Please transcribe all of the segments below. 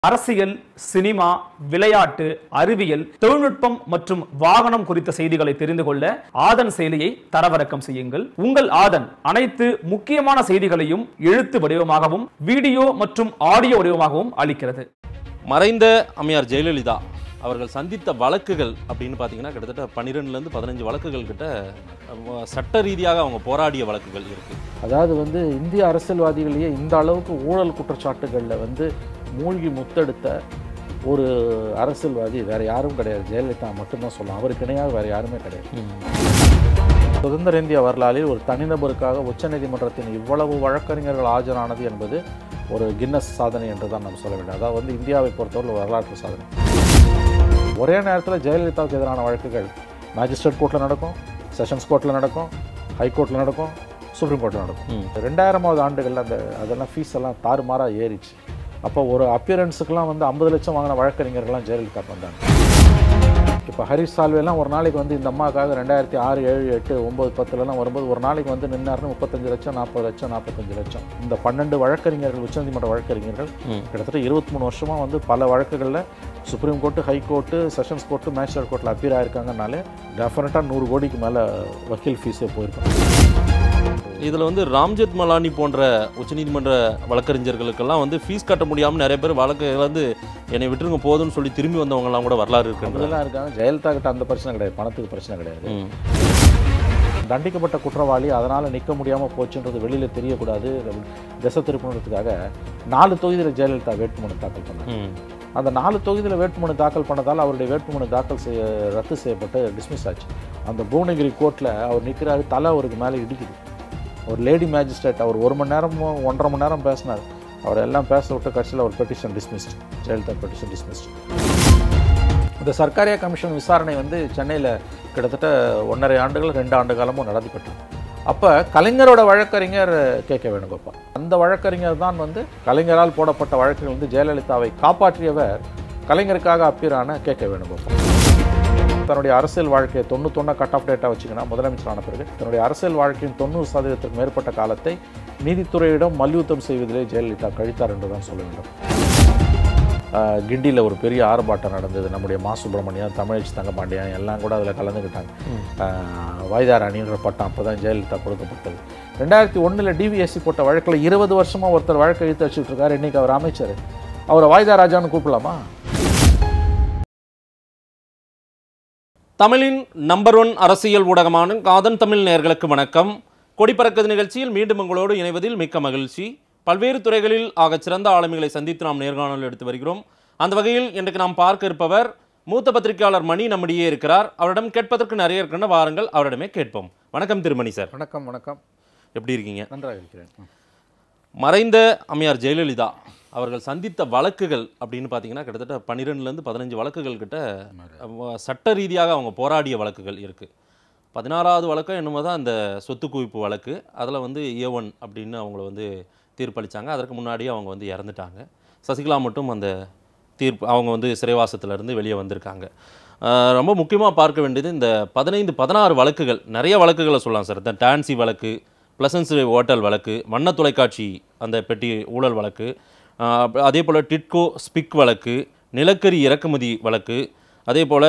அரசியல் சினிமா விளையாட்டு அறிவியல் தொழில்நுட்பம் மற்றும் வாகனம் குறித்த செய்திகளை தெரிந்து கொள்ள ஆதன் செயலியை தரவிறக்கம் செய்யுங்கள் உங்கள் ஆதன் அனைத்து முக்கியமான செய்திகளையும் எழுத்து வடிவமாகவும் வீடியோ மற்றும் ஆடியோ வடிவமாகவும் அளிக்கிறது மறைந்த அம்மையார் ஜெயலலிதா அவர்கள் சந்தித்த வழக்குகள் அப்படின்னு பார்த்தீங்கன்னா கிட்டத்தட்ட பன்னிரெண்டுலேருந்து பதினஞ்சு வழக்குகள் கிட்ட அஹ், சட்ட ரீதியாக அவங்க போராடிய வழக்குகள் இருக்கு அதாவது வந்து இந்திய அரசியல்வாதிகளையே இந்த அளவுக்கு ஊழல் குற்றச்சாட்டுகளில் வந்து மூழ்கி முத்தெடுத்த ஒரு அரசியல்வாதி வேற யாரும் கிடையாது ஜெயலலிதா மட்டும்தான் சொல்லலாம் அவருக்கு இணையாக வேற யாருமே கிடையாது சுதந்திர இந்திய வரலாறில் ஒரு தனிநபருக்காக உச்சநீதிமன்றத்தின் இவ்வளவு வழக்கறிஞர்கள் ஆஜரானது என்பது ஒரு கின்னஸ் சாதனை என்று தான் நம்ம சொல்ல வேண்டும் அதாவது வந்து இந்தியாவை பொறுத்தவரை ஒரு வரலாற்று சாதனை ஒரே நேரத்தில் ஜெயலலிதாவுக்கு எதிரான வழக்குகள் மேஜிஸ்ட்ரேட் கோர்ட்டில் நடக்கும் செஷன்ஸ் கோர்ட்டில் நடக்கும் ஹைகோர்ட்டில் நடக்கும் சுப்ரீம் கோர்ட்டில் நடக்கும் ம். ரெண்டாயிரமாவது ஆண்டுகளில் அந்த அதெல்லாம் ஃபீஸ் எல்லாம் தாறுமாறாக ஏறிச்சு அப்போ ஒரு அப்பியரன்ஸுக்கெல்லாம் வந்து ஐம்பது லட்சம் வாங்கின வழக்கறிஞர்கள்லாம் ஜெயலலிதா வந்தாங்க இப்போ ஹரிஷ் சால்வேலாம் ஒரு நாளைக்கு வந்து இந்த அம்மாக்காக ரெண்டாயிரத்தி ஆறு ஏழு எட்டு ஒம்பது பத்துலலாம் வரும்போது ஒரு நாளைக்கு வந்து நின்னாருன்னு முப்பத்தஞ்சு லட்சம் நாற்பது லட்சம் நாற்பத்தஞ்சு லட்சம் இந்த பன்னெண்டு வழக்கறிஞர்கள் உச்சநீதிமன்ற வழக்கறிஞர்கள் ம். கிட்டத்தட்ட இருபத்தி மூணு வருஷமாக வந்து பல வழக்குகளில் supreme court high court sessions court magistrate கோர்ட்டில் அப்பீர் ஆயிருக்காங்கனாலே டெஃபினட்டாக நூறு கோடிக்கு மேலே வக்கீல் ஃபீஸே போயிருக்கும் இதில் வந்து ராம்ஜெத் மலானி போன்ற உச்சநீதிமன்ற வழக்கறிஞர்களுக்கெல்லாம் வந்து ஃபீஸ் கட்ட முடியாமல் நிறைய பேர் வழக்கு வந்து என்னை விட்டுருங்க போதும்னு சொல்லி திரும்பி வந்தவங்கலாம் கூட வரலாறு இருக்கு அப்படிலாம் இருக்காங்க ஜெயலலிதா கிட்ட அந்த பிரச்சனை கிடையாது பணத்துக்கு பிரச்சனை கிடையாது ம் தண்டிக்கப்பட்ட குற்றவாளி அதனால் நிற்க முடியாமல் போச்சுன்றது வெளியில் தெரியக்கூடாது திசை திருப்பணுன்றதுக்காக நாலு தொகுதியில் ஜெயலலிதா வேட்புமனு தாக்கல் பண்ணாங்க ம் அந்த நாலு தொகுதியில் வேட்புமனு தாக்கல் பண்ணதால் அவருடைய வேட்புமனு தாக்கல் செய்ய ரத்து செய்யப்பட்டு டிஸ்மிஸ் ஆச்சு அந்த புவனகிரி கோர்ட்டில் அவர் நிற்கிறாரு தலை அவருக்கு மேலே இடிக்குது ஒரு லேடி மேஜிஸ்ட்ரேட் அவர் ஒரு மணி நேரமோ ஒன்றரை மணி நேரம் பேசினார் அவர் எல்லாம் பேச விட்டு கட்சியில் ஒரு petition dismissed Jayalalithaa petition dismissed இந்த சர்க்காரியா கமிஷன் விசாரணை வந்து சென்னையில் கிட்டத்தட்ட ஒன்றரை ஆண்டுகள் ரெண்டு ஆண்டு காலமும் நடத்தப்பட்டது அப்போ கலைஞரோட வழக்கறிஞர் கே கே வேணுகோபால் அந்த வழக்கறிஞர் தான் வந்து கலைஞரால் போடப்பட்ட வழக்குகள் வந்து ஜெயலலிதாவை காப்பாற்றியவர் கலைஞருக்காக அப்பீரான கே கே வேணுகோபால் தன்னுடைய அரசியல் வாழ்க்கையை தொண்ணூத்தொன்னா கட் ஆஃப் டேட்டாக வச்சுக்கினா முதலமைச்சரான பிறகு தன்னுடைய அரசியல் வாழ்க்கையின் தொண்ணூறு சதவீதத்திற்கு மேற்பட்ட காலத்தை நீதித்துறையிடம் மல்யுத்தம் செய்வதிலே ஜெயலலிதா கழித்தார் என்று தான் சொல்ல வேண்டும் ஆஹ் கிண்டியில் ஒரு பெரிய ஆர்ப்பாட்டம் நடந்தது நம்முடைய மா சுப்பிரமணியம் தமிழச்சி தங்கபாண்டியன் எல்லாம் கூட அதில் கலந்துக்கிட்டாங்க ஆஹ் வாய்தார் அணின்ற பட்டம் அப்போ தான் ஜெயலலிதா கொடுக்கப்பட்டது ரெண்டாயிரத்தி ஒன்றில் டிவிஎஸ்சி போட்ட வழக்கில் இருபது வருஷமாக ஒருத்தர் வழக்கை இழுத்து வச்சுட்டு இருக்காரு இன்னைக்கு அவர் அமைச்சர் அவரை வாய்தா ராஜான்னு கூப்பிடலாமா தமிழின் நம்பர் ஒன் அரசியல் ஊடகமான காதன் தமிழ் நேயர்களுக்கு வணக்கம் கொடிப்பறக்கது நிகழ்ச்சியில் மீண்டும் உங்களோடு இணைவதில் மிக்க மகிழ்ச்சி பல்வேறு துறைகளில் ஆகச் சிறந்த ஆளுமைகளை சந்தித்து நாம் நேர்காணல் எடுத்து வருகிறோம் அந்த வகையில் இன்றைக்கு நாம் பார்க்க இருப்பவர் மூத்த பத்திரிகையாளர் மணி நம்மிடையே இருக்கிறார் அவரிடம் கேட்பதற்கு நிறைய இருக்கின்ற வாருங்கள் அவரிடமே கேட்போம் வணக்கம் திருமணி சார் வணக்கம் வணக்கம் எப்படி இருக்கீங்க நன்றாக இருக்கிறேன் மறைந்த அம்மையார் ஜெயலலிதா அவர்கள் சந்தித்த வழக்குகள் அப்படின்னு பார்த்தீங்கன்னா கிட்டத்தட்ட பன்னிரெண்டுலேருந்து பதினஞ்சு வழக்குகள் கிட்ட அஹ், சட்ட ரீதியாக அவங்க போராடிய வழக்குகள் இருக்குது பதினாறாவது வழக்கம் என்னமோ தான் அந்த சொத்து குவிப்பு வழக்கு அதில் வந்து ஏ ஒன் அப்படின்னு அவங்கள வந்து தீர்ப்பளித்தாங்க அதற்கு முன்னாடியே அவங்க வந்து இறந்துட்டாங்க சசிகலா மட்டும் அந்த தீர்ப்பு அவங்க வந்து சிறைவாசத்திலிருந்து வெளியே வந்திருக்காங்க அஹ், ரொம்ப முக்கியமாக பார்க்க வேண்டியது இந்த பதினைந்து பதினாறு வழக்குகள் நிறைய வழக்குகளை சொல்லலாம் சார் இந்த டான்சி வழக்கு ப்ளசன்ஸ் ஹோட்டல் வழக்கு வண்ண தொலைக்காட்சி அந்த பெட்டி ஊழல் வழக்கு ஆஹ் அப்ப- அதே போல் டிட்கோ ஸ்பிக் வழக்கு நிலக்கரி இறக்குமதி வழக்கு அதே போல்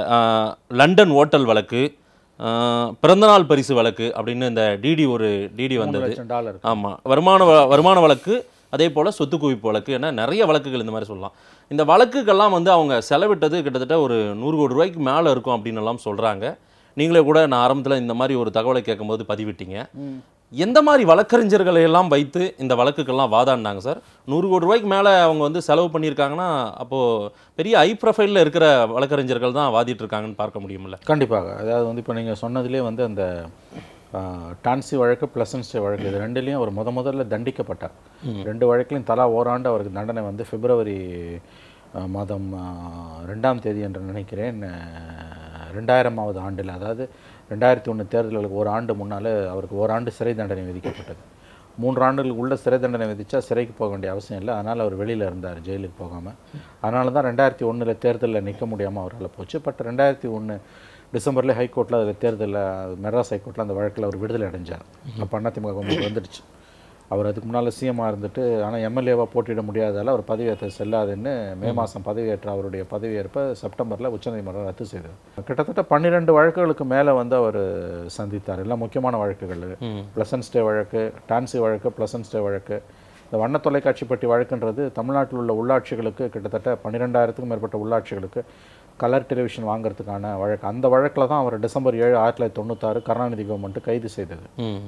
லண்டன் ஓட்டல் வழக்கு ஆஹ் பிறந்தநாள் பரிசு வழக்கு அப்படின்னு இந்த டிடி ஒரு டிடி மூணு வந்தது லட்சம் டாலர் ஆமாம் வருமான வ- வருமான வழக்கு அதே போல் சொத்து குவிப்பு வழக்கு என நிறைய வழக்குகள் இந்த மாதிரி சொல்லலாம் இந்த வழக்குகள்லாம் வந்து அவங்க செலவிட்டது கிட்டத்தட்ட ஒரு நூறு கோடி ரூபாய்க்கு மேலே இருக்கும் அப்படின்னு எல்லாம் சொல்கிறாங்க நீங்களே கூட நான் ஆரம்பத்தில் இந்த மாதிரி ஒரு தகவலை கேட்கும்போது பதிவிட்டீங்க எந்த மாதிரி வழக்கறிஞர்களை எல்லாம் வைத்து இந்த வழக்குக்கெல்லாம் வாதாடினாங்க சார் நூறு கோடி ரூபாய்க்கு மேலே அவங்க வந்து செலவு பண்ணியிருக்காங்கன்னா அப்போது பெரிய ஹை ப்ரொஃபைலில் இருக்கிற வழக்கறிஞர்கள் தான் வாதிட்டு இருக்காங்கன்னு பார்க்க முடியுமில்ல கண்டிப்பாக அதாவது வந்து இப்போ நீங்கள் சொன்னதுலேயே வந்து அந்த ஆஹ், டான்சி வழக்கு ப்ளசன்ஸ்டே வழக்கு இது ரெண்டுலேயும் அவர் முத முதல்ல தண்டிக்கப்பட்டார் ரெண்டு வழக்குலையும் தலா ஓராண்டு அவருக்கு தண்டனை வந்து பிப்ரவரி ஆஹ், மாதம் ஆஹ், ரெண்டாம் தேதி என்று நினைக்கிறேன் ஆஹ், ரெண்டாயிரமாவது ஆண்டில் அதாவது ரெண்டாயிரத்தி ஒன்று தேர்தல்களுக்கு ஒரு ஆண்டு முன்னால் அவருக்கு ஓராண்டு சிறை தண்டனை விதிக்கப்பட்டது மூன்று ஆண்டுகளுக்கு உள்ள சிறை தண்டனை விதிச்சா சிறைக்கு போக வேண்டிய அவசியம் இல்லை அதனால் அவர் வெளியில் இருந்தார் ஜெயிலுக்கு போகாமல் அதனால தான் ரெண்டாயிரத்தி ஒன்றில் தேர்தலில் நிற்க முடியாமல் அவரால் போச்சு பட் ரெண்டாயிரத்தி ஒன்று டிசம்பர்லேயே ஹைகோர்ட்டில் அதில் தேர்தலில் மெட்ராஸ் ஹைகோர்ட்டில் அந்த வழக்கில் அவர் விடுதலை அடைஞ்சார் அப்போ அதிமுக கவர்மெண்ட் வந்துடுச்சு அவர் அதுக்கு முன்னால் சிஎம்மாக இருந்துட்டு ஆனால் எம்எல்ஏவாக போட்டியிட முடியாதால அவர் பதவியேற்ற செல்லாதுன்னு மே மாதம் பதவியேற்ற அவருடைய பதவியேற்பை செப்டம்பரில் உச்சநீதிமன்றம் ரத்து செய்தது கிட்டத்தட்ட பன்னிரெண்டு வழக்குகளுக்கு மேலே வந்து அவர் சந்தித்தார் எல்லாம் முக்கியமான வழக்குகள் ப்ளசன்ட் ஸ்டே வழக்கு டான்சி வழக்கு ப்ளசன்ட் ஸ்டே வழக்கு இந்த வண்ண தொலைக்காட்சி பற்றி வழக்குன்றது தமிழ்நாட்டில் உள்ள உள்ளாட்சிகளுக்கு கிட்டத்தட்ட பன்னிரெண்டாயிரத்துக்கும் மேற்பட்ட உள்ளாட்சிகளுக்கு கலர் டெலிவிஷன் வாங்குறதுக்கான வழக்கு அந்த வழக்கில் தான் அவர் டிசம்பர் ஏழு ஆயிரத்தி தொள்ளாயிரத்தி தொண்ணூத்தாறு கருணாநிதி கவர்மெண்ட்டு கைது செய்தது ம்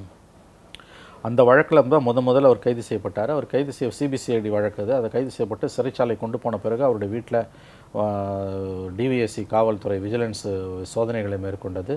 அந்த வழக்கில் தான் முத முதல்ல அவர் கைது செய்யப்பட்டார் அவர் கைது செய்ய சிபிசிஐடி வழக்கு அது அதை கைது செய்யப்பட்டு சிறைச்சாலை கொண்டு போன பிறகு அவருடைய வீட்டில் டிவிஎஸ்சி காவல்துறை விஜிலன்ஸ் சோதனைகளை மேற்கொண்டது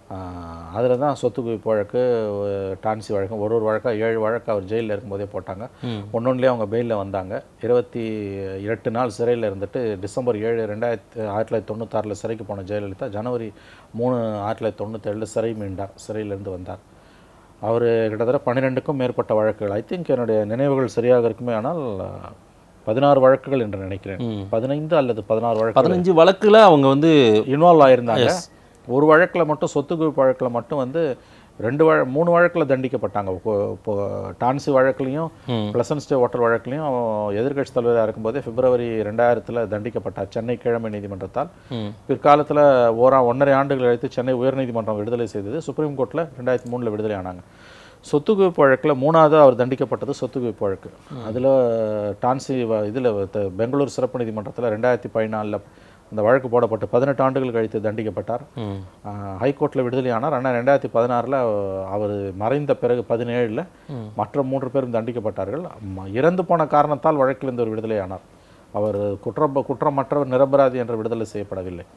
அதில் தான் சொத்து குவிப்பு வழக்கு டான்சி வழக்கு ஒரு ஒரு வழக்காக ஏழு வழக்கு அவர் ஜெயிலில் இருக்கும்போதே போட்டாங்க ஒன்னொன்றுலேயே அவங்க பெயிலில் வந்தாங்க இருபத்தி எட்டு நாள் சிறையில் இருந்துட்டு டிசம்பர் ஏழு ரெண்டாயிரத்தி ஆயிரத்தி தொள்ளாயிரத்தி தொண்ணூத்தாறில் சிறைக்கு போன ஜெயலலிதா ஜனவரி மூணு ஆயிரத்தி தொள்ளாயிரத்தி தொண்ணூத்தேழில் சிறை மீண்டார் சிறையிலேருந்து வந்தார் அவர் கிட்டத்தட்ட பன்னிரெண்டுக்கும் மேற்பட்ட வழக்குகள் ஐ திங்க் என்னுடைய நினைவுகள் சரியாக இருக்குமே ஆனால் பதினாறு வழக்குகள் என்று நினைக்கிறேன் பதினைந்து அல்லது பதினாறு வழக்கு பதினஞ்சு வழக்குல அவங்க வந்து இன்வால்வ் ஆயிருந்தாங்க ஒரு வழக்கில் மட்டும் சொத்து குவிப்பு வழக்கில் மட்டும் வந்து ரெண்டு வழ மூணு வழக்கில் தண்டிக்கப்பட்டாங்க இப்போ இப்போ டான்சி வழக்குலையும் பிளசன்ட் ஸ்டே ஓட்டல் வழக்குலையும் எதிர்க்கட்சி தலைவராக இருக்கும்போதே பிப்ரவரி ரெண்டாயிரத்தில் தண்டிக்கப்பட்டார் சென்னை கிழமை நீதிமன்றத்தால் பிற்காலத்தில் ஓரா ஒன்றரை ஆண்டுகள் கழித்து சென்னை உயர்நீதிமன்றம் விடுதலை செய்தது சுப்ரீம் கோர்ட்டில் ரெண்டாயிரத்தி மூணில் விடுதலை ஆனாங்க சொத்து குவிப்பு வழக்கில் மூணாவது அவர் தண்டிக்கப்பட்டது சொத்து குவிப்பு வழக்கு அதில் டான்சி இதில் பெங்களூர் சிறப்பு நீதிமன்றத்தில் ரெண்டாயிரத்தி பதினாலில் அந்த வழக்கு போடப்பட்டு பதினெட்டு ஆண்டுகள் கழித்து தண்டிக்கப்பட்டார் ஹைகோர்ட்டில் விடுதலை ஆனார் ஆனால் ரெண்டாயிரத்தி பதினாறில் அவர் மறைந்த பிறகு பதினேழில் மற்ற மூன்று பேரும் தண்டிக்கப்பட்டார்கள் ம- இறந்து போன காரணத்தால் வழக்கிலிருந்து ஒரு விடுதலை ஆனார் அவர் குற்றம் குற்றமற்றவர் நிரபராதி என்று விடுதலை செய்யப்படவில்லை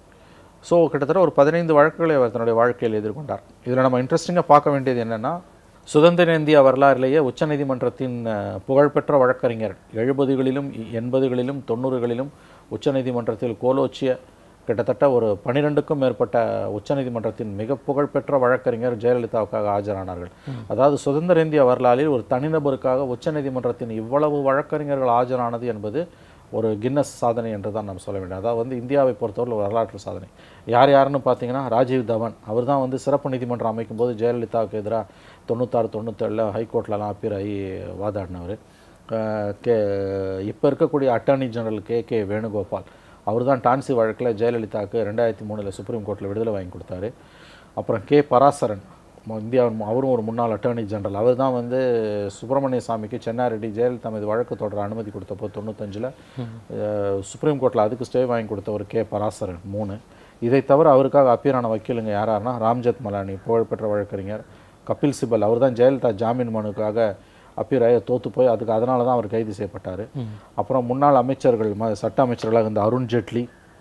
ஸோ கிட்டத்தட்ட ஒரு பதினைந்து வழக்குகளை அவர் தன்னுடைய வாழ்க்கையில் எதிர்கொண்டார் இதில் நம்ம இன்ட்ரெஸ்டிங்காக பார்க்க வேண்டியது என்னென்னா சுதந்திர இந்தியா வரலாறிலேயே உச்சநீதிமன்றத்தின் அஹ், புகழ்பெற்ற வழக்கறிஞர் எழுபதுகளிலும் எண்பதுகளிலும் தொண்ணூறுகளிலும் உச்சநீதிமன்றத்தில் கோலோச்சிய கிட்டத்தட்ட ஒரு பன்னிரெண்டுக்கும் மேற்பட்ட உச்சநீதிமன்றத்தின் மிக புகழ்பெற்ற வழக்கறிஞர் ஜெயலலிதாவுக்காக ஆஜரானார்கள் அதாவது சுதந்திர இந்திய வரலாறில் ஒரு தனிநபருக்காக உச்சநீதிமன்றத்தின் இவ்வளவு வழக்கறிஞர்கள் ஆஜரானது என்பது ஒரு கின்னஸ் சாதனை என்று தான் நம்ம சொல்ல வேண்டும் அதாவது வந்து இந்தியாவை பொறுத்தவரை ஒரு வரலாற்று சாதனை யார் யாருன்னு பார்த்தீங்கன்னா ராஜீவ் தவன் அவர் தான் வந்து சிறப்பு நீதிமன்றம் அமைக்கும் போது ஜெயலலிதாவுக்கு எதிராக தொண்ணூத்தாறு தொண்ணூத்தேழில் ஹைகோர்ட்லலாம் அப்பீர் ஆகி வாதாடினவர் அஹ் கே இப்போ இருக்கக்கூடிய attorney general K K Venugopal அவர் தான் டான்சி வழக்கில் ஜெயலலிதாவுக்கு ரெண்டாயிரத்தி மூணில் சுப்ரீம் கோர்ட்டில் விடுதலை வாங்கி கொடுத்தாரு அப்புறம் கே பராசரன் ம- இந்தியாவின் மு- அவரும் ஒரு முன்னாள் அட்டார்னி ஜெனரல் அவர் தான் வந்து சுப்பிரமணிய சாமிக்கு சென்னாரெட்டி ஜெயலலிதா மீது வழக்கு தொடர அனுமதி கொடுத்தப்போ தொண்ணூத்தஞ்சில் சுப்ரீம் கோர்ட்டில் அதுக்கு ஸ்டே வாங்கி கொடுத்த ஒரு கே பராசரன் மூணு இதை தவிர அவருக்காக அப்பீரான வக்கீலுங்க யாராருன்னா ராம்ஜெத் மலானி புகழ்பெற்ற வழக்கறிஞர் கபில் சிபல் அவர் தான் ஜெயலலிதா ஜாமீன் மனுக்காக அப்பீராய தோத்து போய் அதுக்கு அதனால தான் அவர் கைது செய்யப்பட்டார் அப்புறம் முன்னாள் அமைச்சர்கள் ம சட்ட அமைச்சர்களாக இருந்த அருண் ஜேட்லி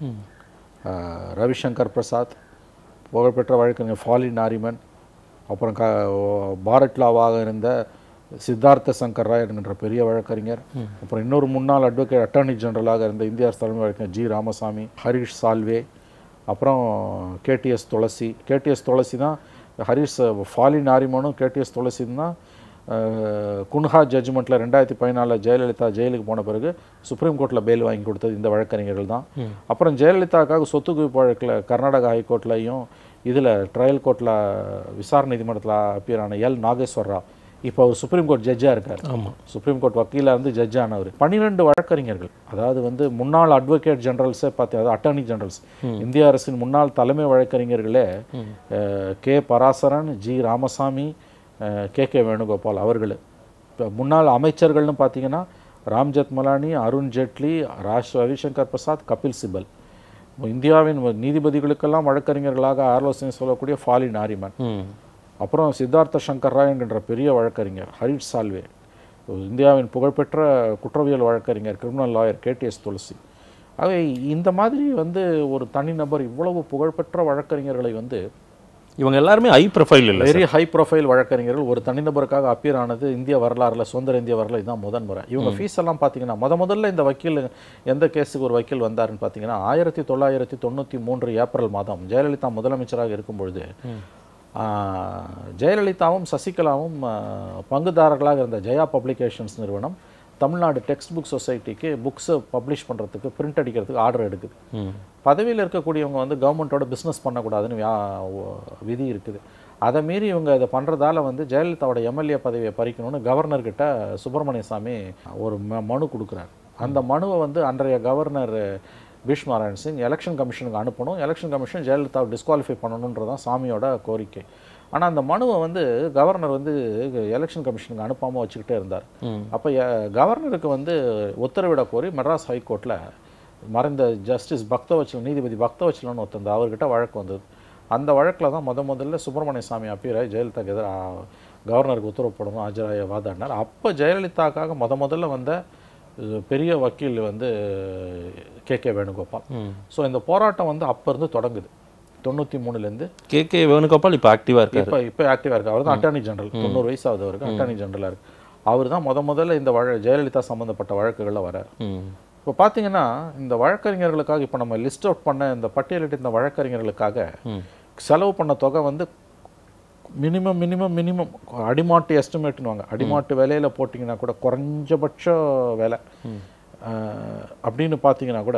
அஹ், ரவிசங்கர் பிரசாத் புகழ்பெற்ற வழக்கறிஞர் ஃபாலி நாரிமன் அப்புறம் க பாரட்லாவாக இருந்த சித்தார்த்த சங்கர் ராய் என்கின்ற பெரிய வழக்கறிஞர் அப்புறம் இன்னொரு முன்னாள் அட்வொகேட் அட்டார்னி ஜெனரலாக இருந்த இந்திய அரசு தலைமை வழக்கறிஞர் ஜி ராமசாமி ஹரிஷ் சால்வே அப்புறம் கேடிஎஸ் துளசி கேடிஎஸ் துளசி தான் ஹரிஷ் ஃபாலி நாரிமனும் கேடிஎஸ் துளசி தான் அஹ், குன்ஹா ஜட்ஜ்மெண்ட்டில் ரெண்டாயிரத்தி பதினாலில் ஜெயலலிதா ஜெயிலுக்கு போன பிறகு சுப்ரீம் கோர்ட்டில் பெயில் வாங்கி கொடுத்தது இந்த வழக்கறிஞர்கள் தான் அப்புறம் ஜெயலலிதாவுக்காக சொத்து குவிப்பு வழக்கில் கர்நாடகா ஹைகோர்ட்லையும் இதில் ட்ரையல் கோர்ட்டில் விசாரணை நீதிமன்றத்தில் appear ஆன எல் நாகேஸ்வர் ராவ் இப்போ அவர் சுப்ரீம் கோர்ட் ஜட்ஜாக இருக்கார் ஆமாம் சுப்ரீம் கோர்ட் வக்கீலாக இருந்து ஜட்ஜ் ஆனவர் பன்னிரெண்டு வழக்கறிஞர்கள் அதாவது வந்து முன்னாள் அட்வொகேட் ஜெனரல்ஸே பார்த்து அதாவது அட்டார்னி ஜெனரல்ஸ் இந்திய அரசின் முன்னாள் தலைமை வழக்கறிஞர்களே அஹ், கே பராசரன் ஜி ராமசாமி அஹ், கே கே வேணுகோபால் அவர்கள் இப்போ முன்னாள் அமைச்சர்கள்னு பார்த்தீங்கன்னா ராம்ஜெத் மலானி அருண் ஜேட்லி ராஷ் ரவிசங்கர் பிரசாத் கபில் சிபல் இந்தியாவின் நீதிபதிகளுக்கெல்லாம் வழக்கறிஞர்களாக ஆலோசனை சொல்லக்கூடிய ஃபாலி நாரிமன் ம் அப்புறம் சித்தார்த்த சங்கர் ராய் என்கின்ற பெரிய வழக்கறிஞர் ஹரிஷ் சால்வே இந்தியாவின் புகழ்பெற்ற குற்றவியல் வழக்கறிஞர் கிரிமினல் லாயர் கேடிஎஸ் துளசி ஆகவே இந்த மாதிரி வந்து ஒரு தனிநபர் இவ்வளவு புகழ்பெற்ற வழக்கறிஞர்களை வந்து இவங்க எல்லாருமே ஹை ப்ரொஃபைல் இல்லை வெரி ஹை ப்ரொஃபைல் வழக்கறிஞர்கள் ஒரு தனிநபருக்காக அப்பீர் ஆனது இந்திய வரலாறுல சுதந்திர இந்திய வரலாறு இதுதான் முதன் முறை இவங்க ஃபீஸ் எல்லாம் பார்த்தீங்கன்னா முத முதல்ல இந்த வக்கீல் எந்த கேஸுக்கு ஒரு வக்கீல் வந்தாருன்னு பார்த்தீங்கன்னா ஆயிரத்தி தொள்ளாயிரத்தி தொண்ணூற்றி மூன்று ஏப்ரல் மாதம் ஜெயலலிதா முதலமைச்சராக இருக்கும் பொழுது ஆஹ், ஜெயலலிதாவும் சசிகலாவும் ஆஹ், பங்குதாரர்களாக இருந்த ஜெயா பப்ளிகேஷன்ஸ் நிறுவனம் தமிழ்நாடு டெக்ஸ்ட் புக் சொசைட்டிக்கு புக்ஸை பப்ளிஷ் பண்ணுறதுக்கு பிரிண்ட் அடிக்கிறதுக்கு ஆர்டர் எடுக்குது ம் பதவியில் இருக்கக்கூடியவங்க வந்து கவர்மெண்ட்டோட பிஸ்னஸ் பண்ணக்கூடாதுன்னு வியா- விதி இருக்குது அதை மீறி இவங்க இதை பண்ணுறதால வந்து ஜெயலலிதாவோட எம்எல்ஏ பதவியை பறிக்கணும்னு கவர்னர்கிட்ட சுப்பிரமணிய சாமி ஒரு ம- மனு கொடுக்குறாரு அந்த மனுவை வந்து அன்றைய கவர்னர் பீஷ்மநாராயண் சிங் எலெக்ஷன் கமிஷனுக்கு அனுப்பணும் எலெக்ஷன் கமிஷன் ஜெயலலிதாவை டிஸ்குவாலிஃபை பண்ணணுன்றதான் சாமியோட கோரிக்கை ஆனால் அந்த மனுவை வந்து கவர்னர் வந்து எலெக்ஷன் கமிஷனுக்கு அனுப்பாமல் வச்சுக்கிட்டே இருந்தார் அப்போ கவர்னருக்கு வந்து உத்தரவிட கோரி மெட்ராஸ் ஹைகோர்ட்டில் மறைந்த ஜஸ்டிஸ் பக்தவச்சலம் நீதிபதி பக்தவச்சலன் ஒருத்தந்த அவர்கிட்ட வழக்கு வந்தது அந்த வழக்கில் தான் முத முதல்ல சுப்பிரமணிய சாமி அப்பீராய் ஜெயலலிதாக்கு எதிராக கவர்னருக்கு உத்தரவு போடணும் ஆஜராய வாதாடினார் அப்போ ஜெயலலிதாக்காக முத முதல்ல வந்த அஹ், பெரிய வக்கீல் வந்து கே கே வேணுகோபால் ஸோ இந்த போராட்டம் வந்து அப்போ இருந்து தொடங்குது தொண்ணூற்றி மூணுலேருந்து கே கே வேணுகோபால் இப்போ ஆக்டிவாக இருக்காரு இப்போ இப்போ ஆக்டிவாக இருக்கு அவர் தான் அட்டார்னி ஜெனரல் தொண்ணூறு வயசு ஆகுது அவருக்கு அட்டார்னி ஜெனரலாக இருக்கு அவர் தான் முத முதல்ல இந்த வழ ஜெயலலிதா சம்மந்தப்பட்ட வழக்குகளில் வரார் ம் இப்போ பார்த்தீங்கன்னா இந்த வழக்கறிஞர்களுக்காக இப்போ நம்ம லிஸ்ட் அவுட் பண்ண இந்த பட்டியலிட்ட இந்த வழக்கறிஞர்களுக்காக செலவு பண்ண தொகை வந்து மினிமம் மினிமம் மினிமம் அடிமாட்டு எஸ்டிமேட்னுவாங்க அடிமாட்டு விலையில போட்டிங்கன்னா கூட குறைஞ்சபட்ச விலை அஹ், அப்படின்னு பார்த்தீங்கன்னா கூட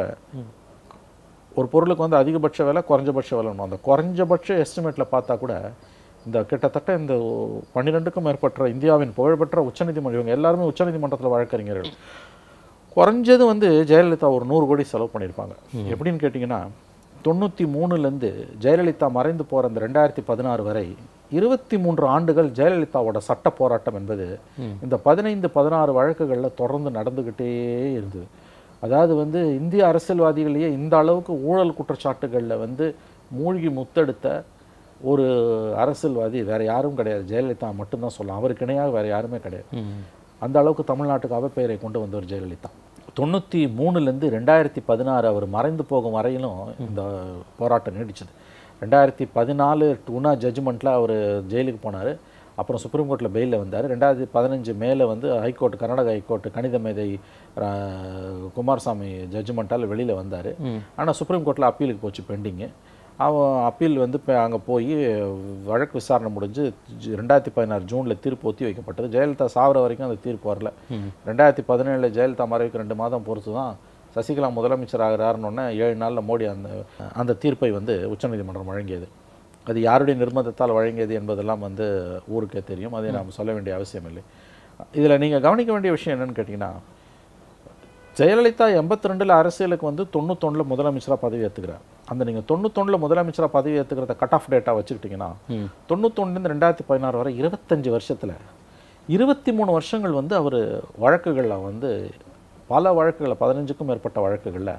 ஒரு பொருளுக்கு வந்து அதிகபட்ச விலை குறைஞ்சபட்ச விலைன்னு அந்த குறைஞ்சபட்ச எஸ்டிமேட்டில் பார்த்தா கூட இந்த கிட்டத்தட்ட இந்த பன்னிரெண்டுக்கும் மேற்பட்ட இந்தியாவின் புகழ்பெற்ற உச்சநீதிமன்றம் இவங்க எல்லாருமே உச்சநீதிமன்றத்தில் வழக்கறிஞர்கள் குறைஞ்சது வந்து ஜெயலலிதா ஒரு நூறு கோடி செலவு பண்ணியிருப்பாங்க எப்படின்னு கேட்டிங்கன்னா தொண்ணூற்றி மூணுலேருந்து ஜெயலலிதா மறைந்து போகிற அந்த ரெண்டாயிரத்தி பதினாறு வரை இருபத்தி மூன்று ஆண்டுகள் ஜெயலலிதாவோட சட்ட போராட்டம் என்பது இந்த பதினைந்து பதினாறு வழக்குகளில் தொடர்ந்து நடந்துக்கிட்டே இருந்தது அதாவது வந்து இந்திய அரசியல்வாதிகளையே இந்த அளவுக்கு ஊழல் குற்றச்சாட்டுகளில் வந்து மூழ்கி முத்தெடுத்த ஒரு அரசியல்வாதி வேற யாரும் கிடையாது ஜெயலலிதா மட்டும்தான் சொல்லலாம் அவருக்கு இணையாக வேற யாருமே கிடையாது அந்த அளவுக்கு தமிழ்நாட்டுக்கு அவப்பெயரை கொண்டு வந்தவர் ஜெயலலிதா தொண்ணூற்றி மூணுலேருந்து ரெண்டாயிரத்தி பதினாறு அவர் மறைந்து போகும் வரையிலும் இந்த போராட்டம் நீடிச்சது ரெண்டாயிரத்தி பதினாலு டூனா ஜட்ஜ்மெண்ட்டில் அவர் ஜெயிலுக்கு போனார் அப்புறம் சுப்ரீம் கோர்ட்டில் பெயிலில் வந்தார் ரெண்டாயிரத்தி பதினஞ்சு மேலே வந்து ஹைகோர்ட் கர்நாடக ஹைகோர்ட் கணித மேதை ரா- குமாரசாமி ஜட்ஜ்மெண்ட்டால் வெளியில் வந்தார் ஆனால் சுப்ரீம் கோர்ட்டில் அப்பீலுக்கு போச்சு பெண்டிங்கு அவன் அப்பீல் வந்து இப்போ அங்கே போய் வழக்கு விசாரணை முடிஞ்சு ஜ- ரெண்டாயிரத்தி பதினாறு ஜூனில் தீர்ப்பு ஒத்தி வைக்கப்பட்டது ஜெயலலிதா சாவர வரைக்கும் அந்த தீர்ப்பு வரல ரெண்டாயிரத்தி பதினேழில் ஜெயலலிதா மறைவுக்கு ரெண்டு மாதம் பொறுத்து தான் சசிகலா முதலமைச்சர் ஆகிறாருன்னொன்னே ஏழு நாளில் மோடி அந்த அந்த தீர்ப்பை வந்து உச்சநீதிமன்றம் வழங்கியது அது யாருடைய நிர்பந்தத்தால் வழங்கியது என்பதெல்லாம் வந்து ஊருக்கே தெரியும் அதை நாம் சொல்ல வேண்டிய அவசியம் இல்லை இதில் நீங்கள் கவனிக்க வேண்டிய விஷயம் என்னன்னு கேட்டிங்கன்னா ஜெயலலிதா எண்பத்தி ரெண்டில் அரசியலுக்கு வந்து தொண்ணூத்தொன்னில் முதலமைச்சராக பதவி ஏற்றுக்கிறார் அந்த நீங்கள் தொண்ணூத்தொன்னில் முதலமைச்சராக பதவி ஏற்றுக்கிறத கட் ஆஃப் டேட்டா வச்சுக்கிட்டிங்கன்னா தொண்ணூத்தொன்னுலேருந்து ரெண்டாயிரத்தி பதினாறு வரை இருபத்தஞ்சு வருஷத்தில் இருபத்தி மூணு வருஷங்கள் வந்து அவர் வழக்குகளில் வந்து பல வழக்குகளில் பதினஞ்சுக்கும் மேற்பட்ட வழக்குகளில்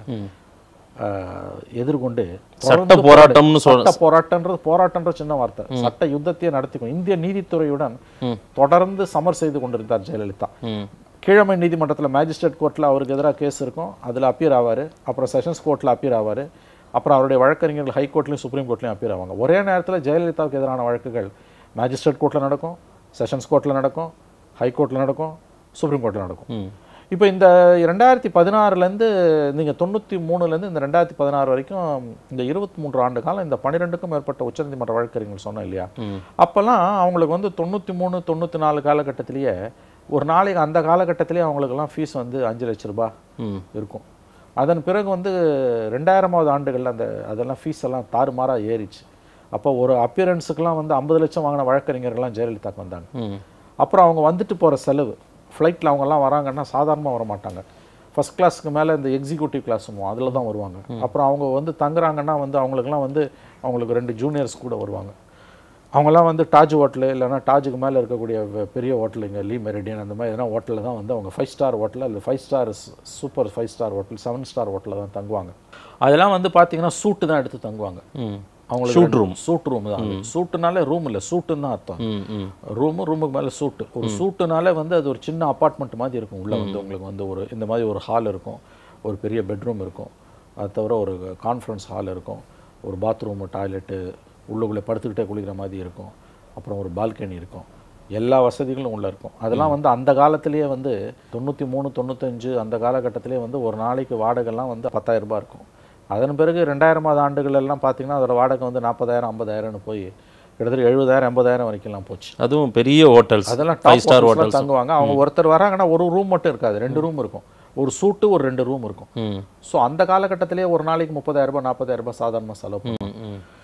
ஆஹ், எதிர்கொண்டு சட்ட தொடர்ந்து போராட்டம்னு சொல் சட்ட போராட்டம்ன்றது போராட்டம்ன்ற சின்ன வார்த்தை சட்ட யுத்தத்தையே நடத்திக்கும் இந்திய நீதித்துறையுடன் தொடர்ந்து சமர் செய்து கொண்டிருந்தார் ஜெயலலிதா ம் கீழமை நீதிமன்றத்தில் மேஜிஸ்ட்ரேட் கோர்ட்டில் அவருக்கு எதிராக கேஸ் இருக்கும் அதில் அப்பீர் ஆவார் அப்புறம் செஷன்ஸ் கோர்ட்டில் அப்பீர் ஆவார் அப்புறம் அவருடைய வழக்கறிஞர்கள் ஹை கோர்ட்லையும் சுப்ரீம் கோர்ட்லையும் அப்பீர் ஆவாங்க ஒரே நேரத்தில் ஜெயலலிதாவுக்கு எதிரான வழக்குகள் மேஜிஸ்ட்ரேட் கோர்ட்டில் நடக்கும் செஷன்ஸ் கோர்ட்டில் நடக்கும் ஹை கோர்ட்டில் நடக்கும் சுப்ரீம் கோர்ட்டில் நடக்கும் ம் இப்போ இந்த ரெண்டாயிரத்தி பதினாறுலேருந்து நீங்கள் தொண்ணூற்றி மூணுலேருந்து இந்த ரெண்டாயிரத்தி பதினாறு வரைக்கும் இந்த இருபத்தி மூன்று ஆண்டு காலம் இந்த பன்னிரெண்டுக்கும் மேற்பட்ட உச்சநீதிமன்ற வழக்கறிஞர்கள் சொன்னோம் இல்லையா அப்போல்லாம் அவங்களுக்கு வந்து தொண்ணூற்றி மூணு தொண்ணூற்றி நாலு காலகட்டத்திலேயே ஒரு நாளைக்கு அந்த காலகட்டத்திலேயே அவங்களுக்கெல்லாம் ஃபீஸ் வந்து அஞ்சு லட்ச ரூபாய் ம் இருக்கும் அதன் பிறகு வந்து ரெண்டாயிரமாவது ஆண்டுகளில் அந்த அதெல்லாம் ஃபீஸ் எல்லாம் தாறுமாறாக ஏறிச்சு அப்போ ஒரு அப்பியரன்ஸுக்கெல்லாம் வந்து ஐம்பது லட்சம் வாங்கின வழக்கறிஞர்கள்லாம் ஜெயலலிதாக்கு வந்தாங்க ம் அப்புறம் அவங்க வந்துட்டு போகிற செலவு ஃப்ளைட்டில் அவங்கெல்லாம் வராங்கன்னா சாதாரணமாக வர மாட்டாங்க ஃபர்ஸ்ட் கிளாஸ்க்கு மேலே இந்த எக்ஸிக்யூட்டிவ் கிளாஸுமோ அதில் தான் வருவாங்க அப்புறம் அவங்க வந்து தங்குறாங்கன்னா வந்து அவங்களுக்குலாம் வந்து அவங்களுக்கு ரெண்டு ஜூனியர்ஸ் கூட வருவாங்க அவங்கெல்லாம் வந்து டாஜ் ஹோட்டலு இல்லைன்னா டாஜுக்கு மேலே இருக்கக்கூடிய வெ- பெரிய ஹோட்டலுங்க லீ மெரிடியன் அந்த மாதிரி எதனா ஹோட்டலில் தான் வந்து அவங்க ஃபைவ் ஸ்டார் ஹோட்டல் அல்லது five star super five star hotel seven star ஹோட்டலில் தான் தங்குவாங்க அதெல்லாம் வந்து பார்த்தீங்கன்னா சூட்டு தான் எடுத்து தங்குவாங்க ம் அவங்களுக்கு Suite room. சூட் ரூம் தான் சூட்டுனாலே ரூம் இல்லை சூட்டுன்னு தான் அர்த்தம் ம் ம் ரூமு ரூமுக்கு மேலே சூட்டு ஒரு சூட்டுனாலே வந்து அது ஒரு சின்ன அப்பார்ட்மெண்ட் மாதிரி இருக்கும் உள்ளே வந்து உங்களுக்கு வந்து ஒரு இந்த மாதிரி ஒரு ஹால் இருக்கும் ஒரு பெரிய பெட்ரூம் இருக்கும் அது தவிர ஒரு கான்ஃபரன்ஸ் ஹால் இருக்கும் ஒரு பாத்ரூமு டாய்லெட்டு உள்ளுக்குள்ளே படுத்துக்கிட்டே குளிக்கிற மாதிரி இருக்கும் அப்புறம் ஒரு பால்கனி இருக்கும் எல்லா வசதிகளும் உள்ளே இருக்கும் அதெல்லாம் வந்து அந்த காலத்திலேயே வந்து தொண்ணூற்றி மூணு தொண்ணூத்தஞ்சு அந்த காலகட்டத்திலே வந்து ஒரு நாளைக்கு வாடகைலாம் வந்து 10000 ரூபாய் இருக்கும் அதன் பிறகு ரெண்டாயிரமாவது ஆண்டுகள் எல்லாம் பார்த்தீங்கன்னா அதோட வாடகை வந்து நாற்பதாயிரம் ஐம்பதாயிரம்னு போய் கிட்டத்தட்ட எழுபதாயிரம் எண்பதாயிரம் வரைக்கும்லாம் போச்சு அதுவும் பெரிய ஹோட்டல்ஸ் அதெல்லாம் ஃபைவ் டாப் ஸ்டார் ஹோட்டல்ஸ்ல ஹோட்டல்ஸ் தங்குவாங்க அவங்க ஒருத்தர் வராங்கன்னா ஒரு ரூம் மட்டும் இருக்காது ரெண்டு ரூம் இருக்கும் ஒரு சூட்டு ஒரு ரெண்டு ரூம் இருக்கும் ம் ஸோ அந்த காலகட்டத்திலேயே ஒரு நாளைக்கு முப்பதாயிரம் ரூபாய் நாற்பதாயிரம் ரூபாய் சாதாரணமாக செலவு பண்ணுவாங்க ம் ம்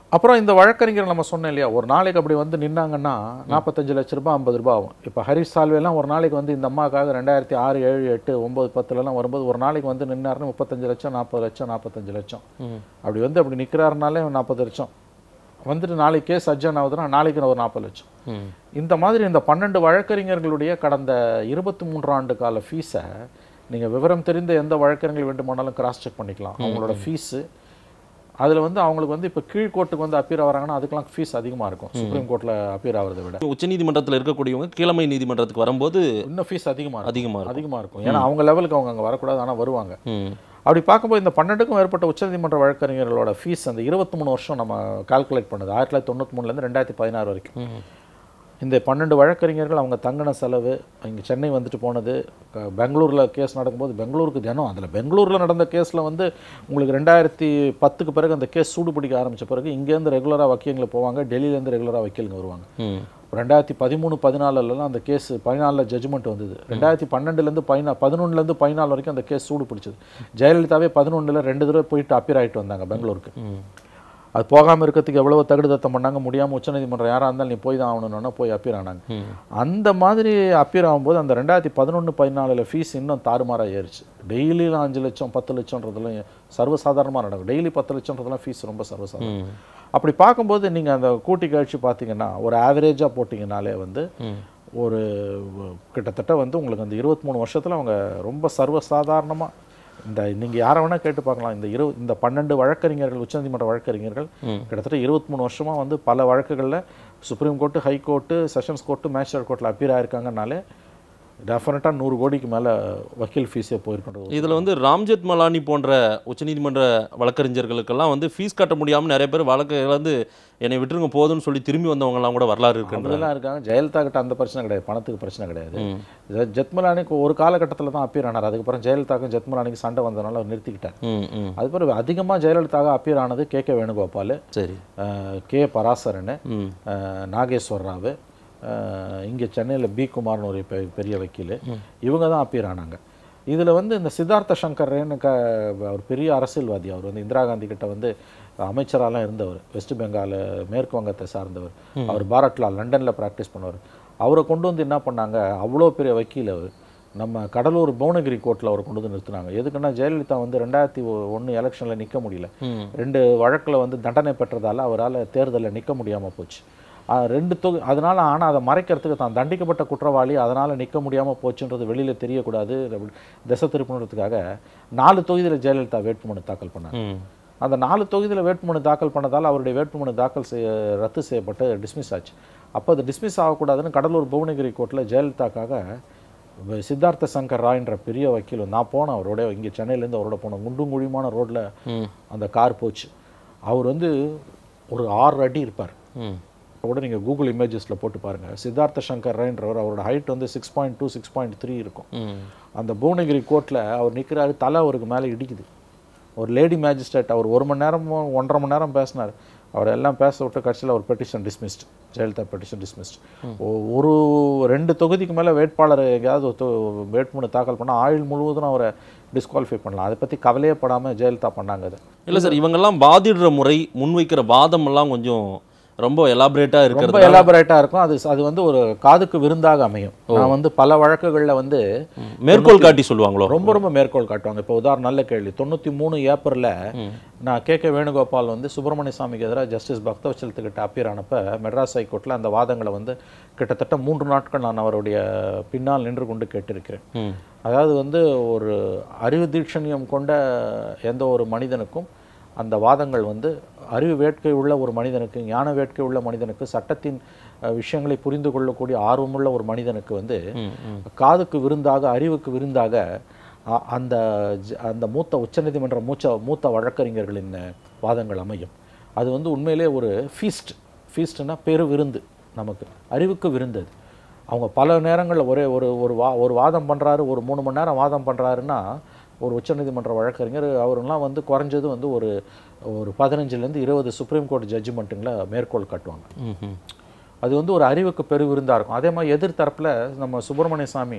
அப்புறம் இந்த வழக்கறிஞர் நம்ம சொன்னோம் இல்லையா ஒரு நாளைக்கு அப்படி வந்து நின்னாங்கன்னா நாற்பத்தஞ்சு லட்ச ரூபாய் ஐம்பது ரூபாய் ஆகும் இப்போ ஹரிஷ் சால்வேலாம் ஒரு நாளைக்கு வந்து இந்த அம்மாக்காக ரெண்டாயிரத்தி ஆறு ஏழு எட்டு ஒம்பது பத்துலலாம் வரும்போது ஒரு நாளைக்கு வந்து நின்னாருன்னு முப்பத்தஞ்சு லட்சம் நாற்பது லட்சம் நாற்பத்தஞ்சு லட்சம் அப்படி வந்து அப்படி நிற்கிறாருனாலே நாற்பது லட்சம் வந்துட்டு நாளைக்கு கேஸ் அட்ஜன் ஆகுதுன்னா நாளைக்கு ஒரு நாற்பது லட்சம் ம். இந்த மாதிரி இந்த பன்னெண்டு வழக்கறிஞர்களுடைய கடந்த இருபத்தி மூன்று ஆண்டு கால ஃபீஸை நீங்கள் விவரம் தெரிந்த எந்த வழக்கறிஞர்கள் வேண்டுமானாலும் கிராஸ் செக் பண்ணிக்கலாம் அவங்களோட ஃபீஸு அதில் வந்து அவங்களுக்கு வந்து இப்போ கீழ்கோர்ட்டுக்கு வந்து அப்பீர் ஆகிறாங்கன்னா அதுக்கெல்லாம் ஃபீஸ் அதிகமாக இருக்கும் சுப்ரீம் கோர்ட்டில் அப்பீர் ஆகிறத விட உச்சநீதிமன்றத்தில் இருக்கக்கூடியவங்க கீழமை நீதிமன்றத்துக்கு வரும்போது இன்னும் ஃபீஸ் அதிகமாக இருக்கும் அதிகமாக இருக்கும் அதிகமாக இருக்கும் ஏன்னா அவங்க லெவலுக்கு அவங்க அங்கே வரக்கூடாது ஆனால் வருவாங்க ம். அப்படி பார்க்கும்போது இந்த பன்னெண்டுக்கும் மேற்பட்ட உச்சநீதிமன்ற வழக்கறிஞர்களோட ஃபீஸ் அந்த இருபத்தி மூணு வருஷம் நம்ம கால்குலேட் பண்ணது ஆயிரத்தி தொள்ளாயிரத்தி தொண்ணூற்றி மூணுலேருந்து ரெண்டாயிரத்தி பதினாறு வரைக்கும் ம். இந்த பன்னெண்டு வழக்கறிஞர்கள் அவங்க தங்கின செலவு இங்கே சென்னை வந்துட்டு போனது க- பெங்களூரில் கேஸ் நடக்கும்போது பெங்களூருக்கு தினம் அதில் பெங்களூரில் நடந்த கேஸில் வந்து உங்களுக்கு ரெண்டாயிரத்தி பத்துக்கு பிறகு அந்த கேஸ் சூடு பிடிக்க ஆரம்பித்த பிறகு இங்கேருந்து ரெகுலராக வக்கீலுங்க போவாங்க டெல்லியிலேருந்து ரெகுலராக வக்கீலுங்க வருவாங்க ம். ரெண்டாயிரத்தி பதிமூணு பதினாலுலலாம் அந்த கேஸ் பதினாலில் ஜட்ஜ்மெண்ட் வந்தது ரெண்டாயிரத்தி பன்னெண்டுலேருந்து பதினா பதினொன்றுலேருந்து பதினாலு வரைக்கும் அந்த கேஸ் சூடு பிடிச்சது ஜெயலலிதாவே பதினொன்றில் ரெண்டு தடவை போயிட்டு அப்பீர் ஆகிட்டு வந்தாங்க பெங்களூருக்கு ம். அது போகாமல் இருக்கிறதுக்கு எவ்வளவோ தகுடுதத்தம் பண்ணாங்க முடியாமல் உச்சநீதிமன்றம் யாராக இருந்தாலும் நீ போய் தான் ஆகணும்னா போய் அப்பீர் ஆனாங்க ம். அந்த மாதிரி அப்பீர் ஆகும்போது அந்த ரெண்டாயிரத்தி பதினொன்று பதினாலில் ஃபீஸ் இன்னும் தாறுமாறாக ஏறிச்சு டெய்லியில் அஞ்சு லட்சம் பத்து லட்சம்ன்றதுலாம் சர்வசாதாரணமாக நடக்கும் டெய்லி பத்து லட்சம்ன்றதுலாம் ஃபீஸ் ரொம்ப சர்வசாதாரணம் ம். அப்படி பார்க்கும்போது நீங்கள் அந்த கூட்டி கழிச்சு பார்த்தீங்கன்னா ஒரு ஆவரேஜாக போட்டிங்கனாலே வந்து ம். ஒரு கிட்டத்தட்ட வந்து உங்களுக்கு அந்த இருபத்தி மூணு வருஷத்தில் அவங்க ரொம்ப சர்வசாதாரணமாக இந்த நீங்கள் யாரை வேணால் கேட்டு பார்க்கலாம் இந்த இரு இந்த பன்னெண்டு வழக்கறிஞர்கள் உச்சநீதிமன்ற வழக்கறிஞர்கள் ம். கிட்டத்தட்ட இருபத்தி மூணு வருஷமாக வந்து பல வழக்குகளில் supreme court high court sessions court magistrate கோர்ட்டில் அப்பீர் ஆயிருக்காங்கனாலே டெஃபினட்டாக நூறு கோடிக்கு மேலே வக்கீல் ஃபீஸே போயிருக்கின்றது இதில் வந்து ராம்ஜெத் மலானி போன்ற உச்சநீதிமன்ற வழக்கறிஞர்களுக்கெல்லாம் வந்து ஃபீஸ் கட்ட முடியாமல் நிறைய பேர் வழக்கு வந்து என்னை விட்டுருங்க போதும்னு சொல்லி திரும்பி வந்தவங்கலாம் கூட வரலாறு இருக்குன்ற அப்படிலாம் இருக்காங்க ஜெயலலிதா கிட்ட அந்த பிரச்சனை கிடையாது பணத்துக்கு பிரச்சனை கிடையாது ம். ஜெ- ஜெத்மலானிக்கு ஒரு காலகட்டத்தில் தான் அப்பீர் ஆனார் அதுக்கப்புறம் ஜெயலலிதாக்கும் ஜெத்மலானிக்கு சண்டை வந்ததுனால அவர் நிறுத்திக்கிட்டார் ம் ம் அது பிறகு அதிகமாக ஜெயலலிதாக அப்பீர் ஆனது கே கே வேணுகோபால் சரி அஹ், கே பராசரன் ம் அஹ், நாகேஸ்வர் ராவ் இங்கே சென்னையில் பி குமார்னு ஒரு பெ- பெரிய வக்கீல் இவங்க தான் அப்பீர் ஆனாங்க இதில் வந்து இந்த சித்தார்த்த சங்கர்னு க அவர் பெரிய அரசியல்வாதி அவர் வந்து இந்திரா காந்தி கிட்ட வந்து அமைச்சராலாம் இருந்தவர் வெஸ்ட் பெங்கால் மேற்கு வங்கத்தை சார்ந்தவர் அவர் பாரட்லா லண்டனில் ப்ராக்டிஸ் பண்ணவர் அவரை கொண்டு வந்து என்ன பண்ணாங்க அவ்வளோ பெரிய வக்கீல் அவர் நம்ம கடலூர் புவனகிரி கோர்ட்டில் அவரை கொண்டு வந்து நிறுத்தினாங்க எதுக்குன்னா ஜெயலலிதா வந்து ரெண்டாயிரத்தி ஒன்று எலெக்ஷனில் நிற்க முடியல ம் ரெண்டு வழக்கில் வந்து தண்டனை பெற்றதால அவரால் தேர்தலில் நிற்க முடியாமல் போச்சு அஹ் ரெண்டு தொகு அதனால் ஆனால் அதை மறைக்கிறதுக்கு தான் தண்டிக்கப்பட்ட குற்றவாளி அதனால் நிற்க முடியாமல் போச்சுன்றது வெளியில் தெரியக்கூடாது அப்படி திசை திருப்பணுன்றதுக்காக நாலு தொகுதியில் ஜெயலலிதா வேட்புமனு தாக்கல் பண்ணாங்க ம் அந்த நாலு தொகுதியில் வேட்புமனு தாக்கல் பண்ணதால் அவருடைய வேட்புமனு தாக்கல் செய்ய ரத்து செய்யப்பட்டு டிஸ்மிஸ் ஆச்சு அப்போ அது டிஸ்மிஸ் ஆகக்கூடாதுன்னு கடலூர் புவனகிரி கோர்ட்டில் ஜெயலலிதாக்காக வ- சித்தார்த்த சங்கர் ராய்ன்ற பெரிய வக்கீல் நான் போனேன் அவரோட இங்கே சென்னையிலேருந்து அவரோட போனேன் குண்டும் குழியுமான ரோட்டில் ம் அந்த கார் போச்சு அவர் வந்து ஒரு ஆறு அடி இருப்பார் ம் கூட நீங்கள் கூகுள் இமேஜஸில் போட்டு பாருங்கள் சித்தார்த்த சங்கர் ராய்ன்றவர் அவரோட ஹைட் வந்து six point two six point three இருக்கும் ம் அந்த புவனகிரி கோர்ட்டில் அவர் நிற்கிறாரு தலை அவருக்கு மேலே இடிக்குது ஒரு லேடி மேஜிஸ்ட்ரேட் அவர் ஒரு மணி நேரமோ ஒன்றரை மணி நேரம் பேசினார் அவர் எல்லாம் பேச விட்டு கடைசியில் அவர் petition dismissed Jayalalithaa petition dismissed ஒரு ரெண்டு தொகுதிக்கு மேலே வேட்பாளர் எங்கேயாவது ஒரு தொ- வேட்புமனு தாக்கல் பண்ணால் ஆயுள் முழுவதும் அவரை டிஸ்குவாலிஃபை பண்ணலாம் அதை பற்றி கவலையே படாமல் ஜெயலலிதா பண்ணாங்க அதை இல்லை சார் இவங்கெல்லாம் வாதிடுற முறை முன்வைக்கிற வாதம் எல்லாம் கொஞ்சம் ரொம்ப எலாபரேட்டாக ரொம்ப இருக்கிறது எலாபரேட்டாக இருக்கும் அது அது வந்து ஒரு காதுக்கு விருந்தாக அமையும் நான் வந்து பல வழக்குகளில் வந்து மேற்கோள் காட்டி சொல்லுவாங்களோ ரொம்ப ரொம்ப மேற்கோள் காட்டுவாங்க இப்போ உதாரணம் நல்ல கேள்வி தொண்ணூற்றி மூணு ஏப்ரலில் நான் கே கே வேணுகோபால் வந்து சுப்பிரமணிய சாமிக்கு எதிராக ஜஸ்டிஸ் பக்தவச்சலத்துக்கிட்ட அப்பீர் ஆனப்ப மெட்ராஸ் ஹைகோர்ட்டில் அந்த வாதங்களை வந்து கிட்டத்தட்ட மூன்று நாட்கள் நான் அவருடைய பின்னால் நின்று கொண்டு கேட்டிருக்கிறேன் ம் அதாவது வந்து ஒரு அறிவு தீட்சணியம் கொண்ட எந்த ஒரு மனிதனுக்கும் அந்த வாதங்கள் வந்து அறிவு வேட்கை உள்ள ஒரு மனிதனுக்கு ஞான வேட்கை உள்ள மனிதனுக்கு சட்டத்தின் அஹ், விஷயங்களை புரிந்து கொள்ளக்கூடிய ஆர்வமுள்ள ஒரு மனிதனுக்கு வந்து ம் ம் காதுக்கு விருந்தாக அறிவுக்கு விருந்தாக அ- அந்த ஜ- அந்த மூத்த உச்சநீதிமன்ற மூச்ச மூத்த வழக்கறிஞர்களின் வாதங்கள் அமையும் அது வந்து உண்மையிலே ஒரு ஃபீஸ்ட் ஃபீஸ்ட்னா பெரு விருந்து நமக்கு அறிவுக்கு விருந்து அது அவங்க பல நேரங்களில் ஒரே ஒரு ஒரு வா ஒரு வாதம் பண்ணுறாரு ஒரு மூணு மணி நேரம் வாதம் பண்ணுறாருன்னா ஒரு உச்சநீதிமன்ற வழக்கறிஞர் அவரெல்லாம் வந்து குறைஞ்சது வந்து ஒரு ஒரு பதினஞ்சுலேருந்து இருபது சுப்ரீம் கோர்ட் ஜட்ஜ்மெண்ட்டுங்களை மேற்கோள் காட்டுவாங்க ம் ம் அது வந்து ஒரு அறிவுக்கு பெருவிருந்தாக இருக்கும் அதே மாதிரி எதிர்த்தரப்பில் நம்ம சுப்பிரமணிய சாமி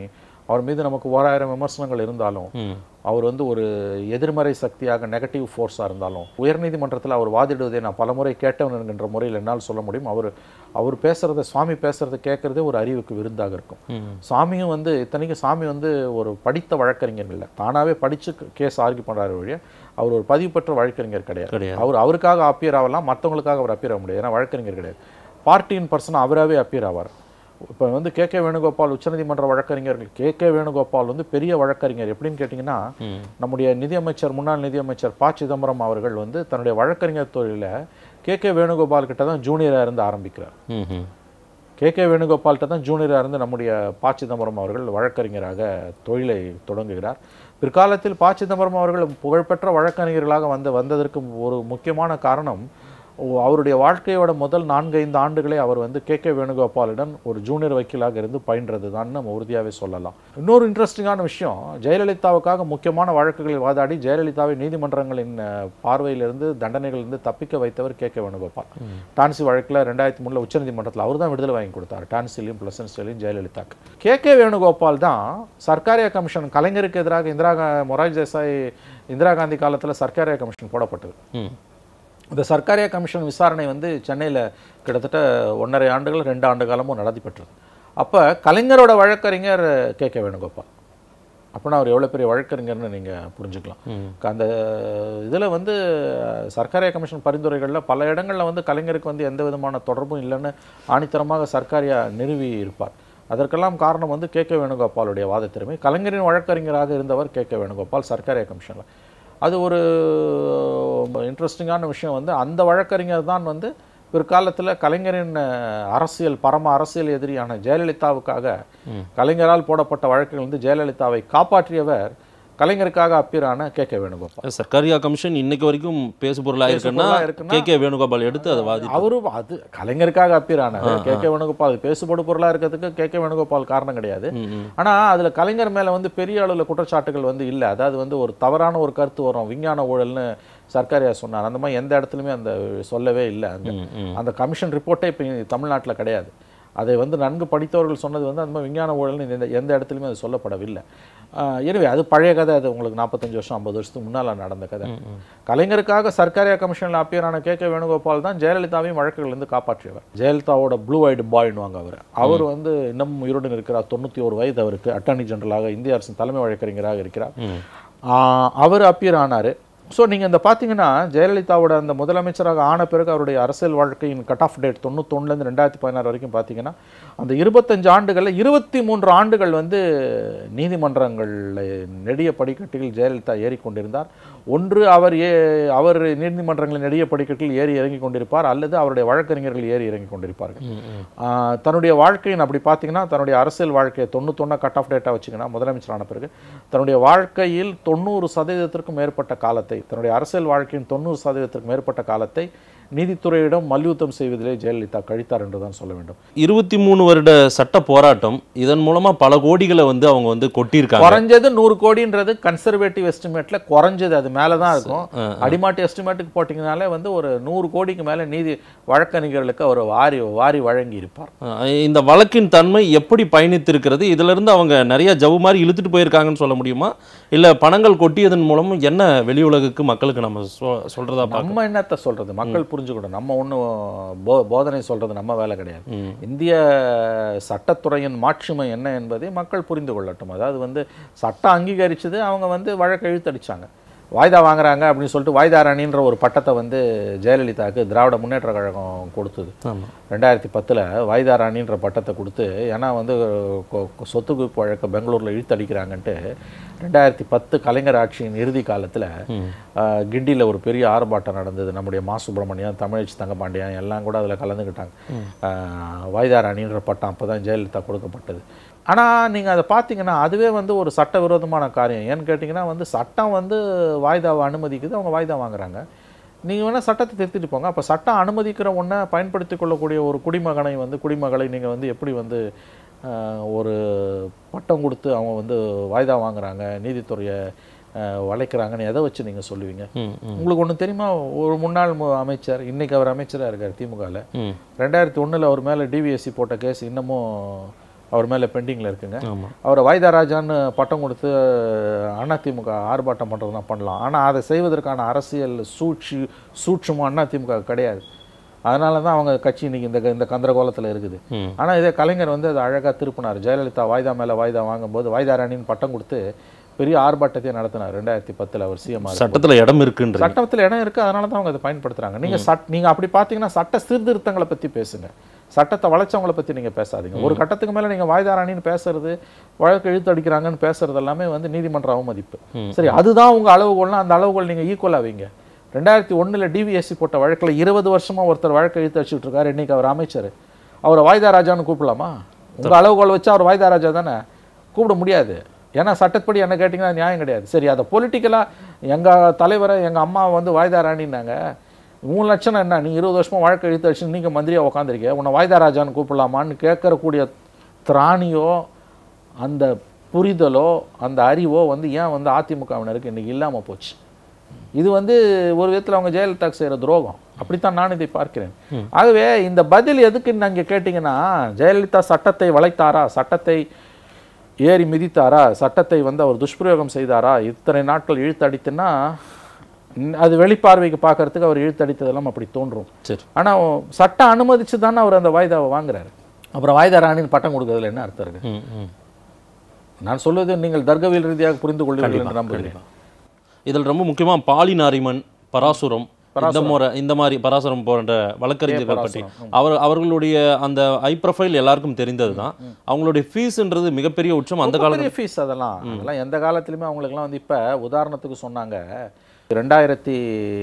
அவர் மீது நமக்கு ஓராயிரம் விமர்சனங்கள் இருந்தாலும் ம் அவர் வந்து ஒரு எதிர்மறை சக்தியாக நெகட்டிவ் ஃபோர்ஸாக இருந்தாலும் உயர்நீதிமன்றத்தில் அவர் வாதிடுவதை நான் பலமுறை கேட்டவன் என்கின்ற முறையில் என்னால் சொல்ல முடியும் அவர் அவர் பேசுகிறத சுவாமி பேசுகிறத கேட்குறதே ஒரு அறிவுக்கு விருந்தாக இருக்கும் ம் சாமியும் வந்து இத்தனைக்கும் சாமி வந்து ஒரு படித்த வழக்கறிஞர் இல்லை தானாகவே படித்து கேஸ் ஆர்கியூ பண்ணுறாரு வழிய அவர் ஒரு பதிவு பெற்ற வழக்கறிஞர் கிடையாது கிடையாது அவர் அவருக்காக அப்பியர் ஆகலாம் மற்றவங்களுக்காக அவர் அப்பியர் ஆக முடியாது ஏன்னா வழக்கறிஞர் கிடையாது பார்ட்டியின் பர்சன் அவராகவே அப்பியர் ஆவார் இப்போ வந்து கே கே வேணுகோபால் உச்சநீதிமன்ற வழக்கறிஞர்கள் கே கே வேணுகோபால் வந்து பெரிய வழக்கறிஞர் எப்படின்னு கேட்டிங்கன்னா ம் நம்முடைய நிதியமைச்சர் முன்னாள் நிதியமைச்சர் ப சிதம்பரம் அவர்கள் வந்து தன்னுடைய வழக்கறிஞர் தொழிலில் கே கே வேணுகோபால் கிட்ட தான் ஜூனியராக இருந்து ஆரம்பிக்கிறார் ம் ம் கே கே வேணுகோபால்கிட்ட தான் ஜூனியராக இருந்து நம்முடைய ப சிதம்பரம் அவர்கள் வழக்கறிஞராக தொழிலை தொடங்குகிறார் பிற்காலத்தில் ப சிதம்பரம் அவர்கள் புகழ்பெற்ற வழக்கறிஞர்களாக வந்து வந்ததற்கு ஒரு முக்கியமான காரணம் ஓ- அவருடைய வாழ்க்கையோட முதல் நான்கைந்து ஆண்டுகளே அவர் வந்து கே கே வேணுகோபாலுடன் ஒரு ஜூனியர் வக்கீலாக இருந்து பயின்றது தான் நம்ம உறுதியாகவே சொல்லலாம் இன்னொரு இன்ட்ரெஸ்டிங்கான விஷயம் ஜெயலலிதாவுக்காக முக்கியமான வழக்குகளில் வாதாடி ஜெயலலிதாவை நீதிமன்றங்களின் அஹ், பார்வையிலிருந்து தண்டனைகளிலிருந்து தப்பிக்க வைத்தவர் கே கே வேணுகோபால் டான்சி வழக்கில் ரெண்டாயிரத்தி மூணில் உச்சநீதிமன்றத்தில் அவர் தான் விடுதலை வாங்கி கொடுத்தார் டான்சிலையும் பிளசன்ஸ்லையும் ஜெயலலிதாக்கு கே கே வேணுகோபால் தான் சர்க்காரியா கமிஷன் கலைஞருக்கு எதிராக இந்திரா கா மொராஜ் தேசாய் இந்திரா காந்தி காலத்தில் சர்க்காரியா கமிஷன் போடப்பட்டது ம் இந்த சர்க்காரியா கமிஷன் விசாரணை வந்து சென்னையில் கிட்டத்தட்ட ஒன்றரை ஆண்டுகள் ரெண்டு ஆண்டு காலமும் நடத்தி பெற்றது அப்போ கலைஞரோட வழக்கறிஞர் கே கே வேணுகோபால் அப்படின்னா அவர் எவ்வளோ பெரிய வழக்கறிஞர்னு நீங்கள் புரிஞ்சுக்கலாம் ம் அந்த இதில் வந்து சர்க்காரியா கமிஷன் பரிந்துரைகளில் பல இடங்களில் வந்து கலைஞருக்கு வந்து எந்த விதமான தொடர்பும் இல்லைன்னு ஆணித்தரமாக சர்க்காரியா நிறுவி இருப்பார் அதற்கெல்லாம் காரணம் வந்து கே கே வேணுகோபாலுடைய வாதத்திறமை கலைஞரின் வழக்கறிஞராக இருந்தவர் கே கே வேணுகோபால் சர்க்காரியா கமிஷனில் அது ஒரு இன்ட்ரெஸ்டிங்கான விஷயம் வந்து அந்த வழக்கறிஞர் தான் வந்து பிற்காலத்தில் கலைஞரின் அஹ், அரசியல் பரம அரசியல் எதிரியான ஜெயலலிதாவுக்காக கலைஞரால் போடப்பட்ட வழக்குகள் வந்து ஜெயலலிதாவை காப்பாற்றியவர் கலைஞருக்காக அப்பீரான K K Venugopal Sarkaria commission இன்னைக்கு வரைக்கும் பேசு பொருளாக இருக்குன்னா பொருளா இருக்குன்னா- கே கே வேணுகோபால் எடுத்து அதை வாதி அவரும் அது கலைஞருக்காக அப்பீரானார் கே கே வேணுகோபால் பேசுபடு பொருளா இருக்கிறதுக்கு கே கே வேணுகோபால் காரணம் கிடையாது ம் ம் ஆனா அதுல கலைஞர் மேல வந்து பெரிய அளவுல குற்றச்சாட்டுகள் வந்து இல்ல அதாவது வந்து ஒரு தவறான ஒரு கருத்து வரும் விஞ்ஞான ஊழல்னு சர்க்காரியா சொன்னார் அந்த மாதிரி எந்த இடத்துலையுமே அந்த சொல்லவே இல்லை அந்த ம் ம் அந்த கமிஷன் ரிப்போர்ட்டே இப்போ தமிழ்நாட்டுல கிடையாது அதை வந்து நன்கு படித்தவர்கள் சொன்னது வந்து அந்த மாதிரி விஞ்ஞான ஊழல்னு எந்த எந்த இடத்துலையுமே அது சொல்லப்படவில்லை எனவே அது பழைய கதை அது உங்களுக்கு நாற்பத்தஞ்சு வருஷம் ஐம்பது வருஷத்துக்கு முன்னால நடந்த கதை கலைஞருக்காக சர்க்காரியா கமிஷனில் அப்பியரான கே கே வேணுகோபால் தான் ஜெயலலிதாவையும் வழக்குகளிலிருந்து காப்பாற்றியவர் ஜெயலலிதாவோட ப்ளூ ஐடு பாய்னுவாங்க அவர் அவர் வந்து இன்னும் உயிருடன் இருக்கிறார் தொண்ணூற்றி ஒரு வயது அவருக்கு அட்டார்னி ஜெனரலாக இந்திய அரசின் தலைமை வழக்கறிஞராக இருக்கிறார் ம் ஆஹ் அவர் அப்பியர் ஆனார் ஸோ நீங்கள் இந்த பார்த்தீங்கன்னா ஜெயலலிதாவோட அந்த முதலமைச்சராக ஆன பிறகு அவருடைய அரசியல் வாழ்க்கையின் கட் ஆஃப் டேட் தொண்ணூத்தொன்னுலேருந்து ரெண்டாயிரத்தி பதினாறு வரைக்கும் பார்த்தீங்கன்னா அந்த இருபத்தஞ்சு ஆண்டுகளில் இருபத்தி மூன்று ஆண்டுகள் வந்து நீதிமன்றங்களில் நெடிய படிக்கட்டில் ஜெயலலிதா ஏறிக்கொண்டிருந்தார் ஒன்று அவர் ஏ அவர் நீதிமன்றங்களின் நெடிய படிக்கட்டில் ஏறி இறங்கி கொண்டிருப்பார் அல்லது அவருடைய வழக்கறிஞர்கள் ஏறி இறங்கி கொண்டிருப்பார்கள் ம் ம் ஆஹ் தன்னுடைய வாழ்க்கையின் அப்படி பார்த்தீங்கன்னா தன்னுடைய அரசியல் வாழ்க்கையை தொண்ணூத்தொன்னா கட் ஆஃப் டேட்டாக வச்சுங்கன்னா முதலமைச்சரான பிறகு தன்னுடைய வாழ்க்கையில் தொண்ணூறு சதவீதத்திற்கும் மேற்பட்ட காலத்தை தன்னுடைய அரசியல் வாழ்க்கையின் தொண்ணூறு சதவீதத்திற்கும் மேற்பட்ட காலத்தை நீதித்துறையிடம் மல்யுத்தம் செய்வதிலே ஜெயலலிதா கழித்தார் என்று தான் சொல்ல வேண்டும் இருபத்தி மூணு வருட சட்ட போராட்டம் இதன் மூலமா பல கோடிகளை வந்து அவங்க வந்து கொட்டியிருக்காங்க குறைஞ்சது நூறு கோடின்றது கன்சர்வேட்டிவ் எஸ்டிமேட்ல குறைஞ்சது அது மேலே தான் இருக்கும் அடிமாட்டு எஸ்டிமேட்டுக்கு போட்டிங்கனாலே வந்து ஒரு நூறு கோடிக்கு மேலே நீதி வழக்கறிஞர்களுக்கு அவர் வாரி வாரி வழங்கி இருப்பார் அஹ் இந்த வழக்கின் தன்மை எப்படி பயணித்திருக்கிறது இதுல இருந்து அவங்க நிறைய ஜவு மாதிரி இழுத்துட்டு போயிருக்காங்கன்னு சொல்ல முடியுமா இல்ல பணங்கள் கொட்டியதன் மூலம் என்ன வெளி உலகுக்கு மக்களுக்கு நம்ம சொ- சொல்றதா பார்க்க நம்ம என்னத்த சொல்றது மக்கள் புரிஞ்சுக்கணும் நம்ம ஒன்றும் போ போதனை சொல்றது நம்ம வேலை கிடையாது ம். இந்திய சட்டத்துறையின் மாட்சிமை என்ன என்பதை மக்கள் புரிந்து கொள்ளட்டும் அதாவது வந்து சட்டம் அங்கீகரிச்சது அவங்க வந்து வழக்கு இழுத்தடிச்சாங்க வாய்தா வாங்குறாங்க அப்படின்னு சொல்லிட்டு வாய்தா ராணின்ற ஒரு பட்டத்தை வந்து ஜெயலலிதாவுக்கு திராவிட முன்னேற்ற கழகம் கொடுத்தது ஆமா ரெண்டாயிரத்தி பத்தில் வாய்தா ராணின்ற பட்டத்தை கொடுத்து ஏன்னா வந்து கொ- கொ- சொத்து குவிப்பு வழக்கை பெங்களூரில் இழுத்தடிக்கிறாங்கன்ட்டு ரெண்டாயிரத்தி பத்து கலைஞர் ஆட்சியின் இறுதி காலத்தில் கிண்டியில் ஒரு பெரிய ஆர்ப்பாட்டம் நடந்தது நம்முடைய மா சுப்பிரமணியம் தமிழச்சி தங்கபாண்டியன் எல்லாம் கூட அதில் கலந்துக்கிட்டாங்க ஆஹ் வாய்தா ராணின்ற பட்டம் அப்போ தான் ஜெயலலிதா கொடுக்கப்பட்டது ஆனால் நீங்கள் அதை பார்த்தீங்கன்னா அதுவே வந்து ஒரு சட்டவிரோதமான காரியம் ஏன்னு கேட்டிங்கன்னா வந்து சட்டம் வந்து வாய்தாவை அனுமதிக்குது அவங்க வாய்தா வாங்குறாங்க நீங்கள் வேணால் சட்டத்தை திருத்திட்டு போங்க அப்போ சட்டம் அனுமதிக்கிற ஒன்றை பயன்படுத்தி கொள்ளக்கூடிய ஒரு குடிமகனை வந்து குடிமகளை நீங்கள் வந்து எப்படி வந்து ஆஹ், ஒரு பட்டம் கொடுத்து அவங்க வந்து வாய்தா வாங்குறாங்க நீதித்துறையை ஆஹ், வளைக்கிறாங்கன்னு எதை வச்சு நீங்கள் சொல்லுவீங்க ம் ம் உங்களுக்கு ஒன்று தெரியுமா ஒரு முன்னாள் மு- அமைச்சர் இன்னைக்கு அவர் அமைச்சராக இருக்கார் திமுகவில் ம் ரெண்டாயிரத்தி ஒண்ணுல அவர் மேலே டிவிஎஸ்சி போட்ட கேஸ் இன்னமும் அவர் மேலே பெண்டிங்கில் இருக்குங்க ஆமாம் அவரை வாய்தா ராஜான்னு பட்டம் கொடுத்து அதிமுக ஆர்ப்பாட்டம் பண்ணுறதுனா பண்ணலாம் ஆனால் அதை செய்வதற்கான அரசியல் சூழ்ச்சி சூட்சுமம் அதிமுக கிடையாது அதனால தான் அவங்க கட்சி இன்னைக்கு இந்த இந்த கந்தரகோலத்தில் இருக்குது ம். ஆனால் இதே கலைஞர் வந்து அதை அழகாக திருப்பினார் ஜெயலலிதா வாய்தா மேலே வாய்தா வாங்கும்போது வாய்தா ராணின்னு பட்டம் கொடுத்து பெரிய ஆர்ப்பாட்டத்தை நடத்தினார் ரெண்டாயிரத்தி பத்தில் அவர் சிஎம் சட்டத்துல இடம் இருக்குன்ற சட்டத்தில் இடம் இருக்குது அதனால தான் அவங்க அதை பயன்படுத்துகிறாங்க நீங்கள் சட் நீங்கள் அப்படி பார்த்தீங்கன்னா சட்ட சீர்திருத்தங்களை பற்றி பேசுங்க சட்டத்தை வளைச்சவங்களை பற்றி நீங்கள் பேசாதீங்க ஒரு கட்டத்துக்கு மேலே நீங்கள் வாய்தாராணின்னு பேசுறது வழக்கு இழுத்து அடிக்கிறாங்கன்னு பேசுறது எல்லாமே வந்து நீதிமன்ற அவமதிப்பு சரி அதுதான் உங்கள் அளவுகோல்னா அந்த அளவுகோல் நீங்கள் ஈக்குவலாக வைங்க ரெண்டாயிரத்தி ஒண்ணுல டிவிஎஸ்சி போட்ட வழக்கில் இருபது வருஷமா ஒருத்தர் வழக்கை இழுத்து அடிச்சுட்டு இருக்காரு இன்னைக்கு அவர் அமைச்சர் அவரை வாய்தா ராஜான்னு கூப்பிடலாமா உங்கள் அளவுகோல் வச்சு அவர் வாய்தா ராஜா தானே கூப்பிட முடியாது ஏன்னா சட்டப்படி என்ன கேட்டிங்கன்னா நியாயம் கிடையாது சரி அதை பொலிட்டிக்கலாக எங்கள் தலைவரை எங்கள் அம்மா வந்து வாய்தா ராணின்னாங்க மூணு லட்சம் என்ன நீ இருபது வருஷமா வழக்கை இழுத்து அடிச்சு நீங்கள் மந்திரியாக உட்காந்துருக்கீங்க உன்னை வாய்தா ராஜான்னு கூப்பிடலாமான்னு கேட்கறக்கூடிய திராணியோ அந்த புரிதலோ அந்த அறிவோ வந்து ஏன் வந்து அதிமுகவினருக்கு இன்னைக்கு இல்லாமல் போச்சு இது வந்து ஒரு விதத்தில் அவங்க ஜெயலலிதாக்கு செய்கிற துரோகம் அப்படித்தான் நான் இதை பார்க்கிறேன் ஆகவே இந்த பதில் எதுக்குன்னு நீங்கள் கேட்டிங்கன்னா ஜெயலலிதா சட்டத்தை வளைத்தாரா சட்டத்தை ஏறி மிதித்தாரா சட்டத்தை வந்து அவர் துஷ்பிரயோகம் செய்தாரா இத்தனை நாட்கள் இழுத்தடித்துன்னா ம், அது வெளிப்பார்வைக்கு பார்க்கறதுக்கு அவர் இழுத்தடித்ததெல்லாம் அப்படி தோன்றும் சரி ஆனால் சட்டம் அனுமதிச்சு தானே அவர் அந்த வாய்தாவை வாங்குறாரு அப்புறம் வாய்தா ராணின்னு பட்டம் கொடுக்கறதுல என்ன அர்த்தம் இருக்கு ம் ம் நான் சொல்வது நீங்கள் தர்க்கவியல் ரீதியாக புரிந்து கொள்வீர்கள் என்று நம்புகிறேன் இதில் ரொம்ப முக்கியமா பாலி நாரிமன் பராசுரம் இந்த முறை இந்த மாதிரி பராசுரம் போன்ற வழக்கறிஞர்கள் பற்றி அவர் அவர்களுடைய அந்த ஐ ப்ரொஃபைல் எல்லாருக்கும் தெரிந்தது தான் அவங்களுடைய ஃபீஸ்ன்றது மிகப்பெரிய உச்சம் அந்த ரொம்ப காலத்துல பெரிய ஃபீஸ் அதெல்லாம் அதெல்லாம் எந்த காலத்துலையுமே அவங்களுக்குலாம் வந்து இப்போ உதாரணத்துக்கு சொன்னாங்க ரெண்டாயிரத்தி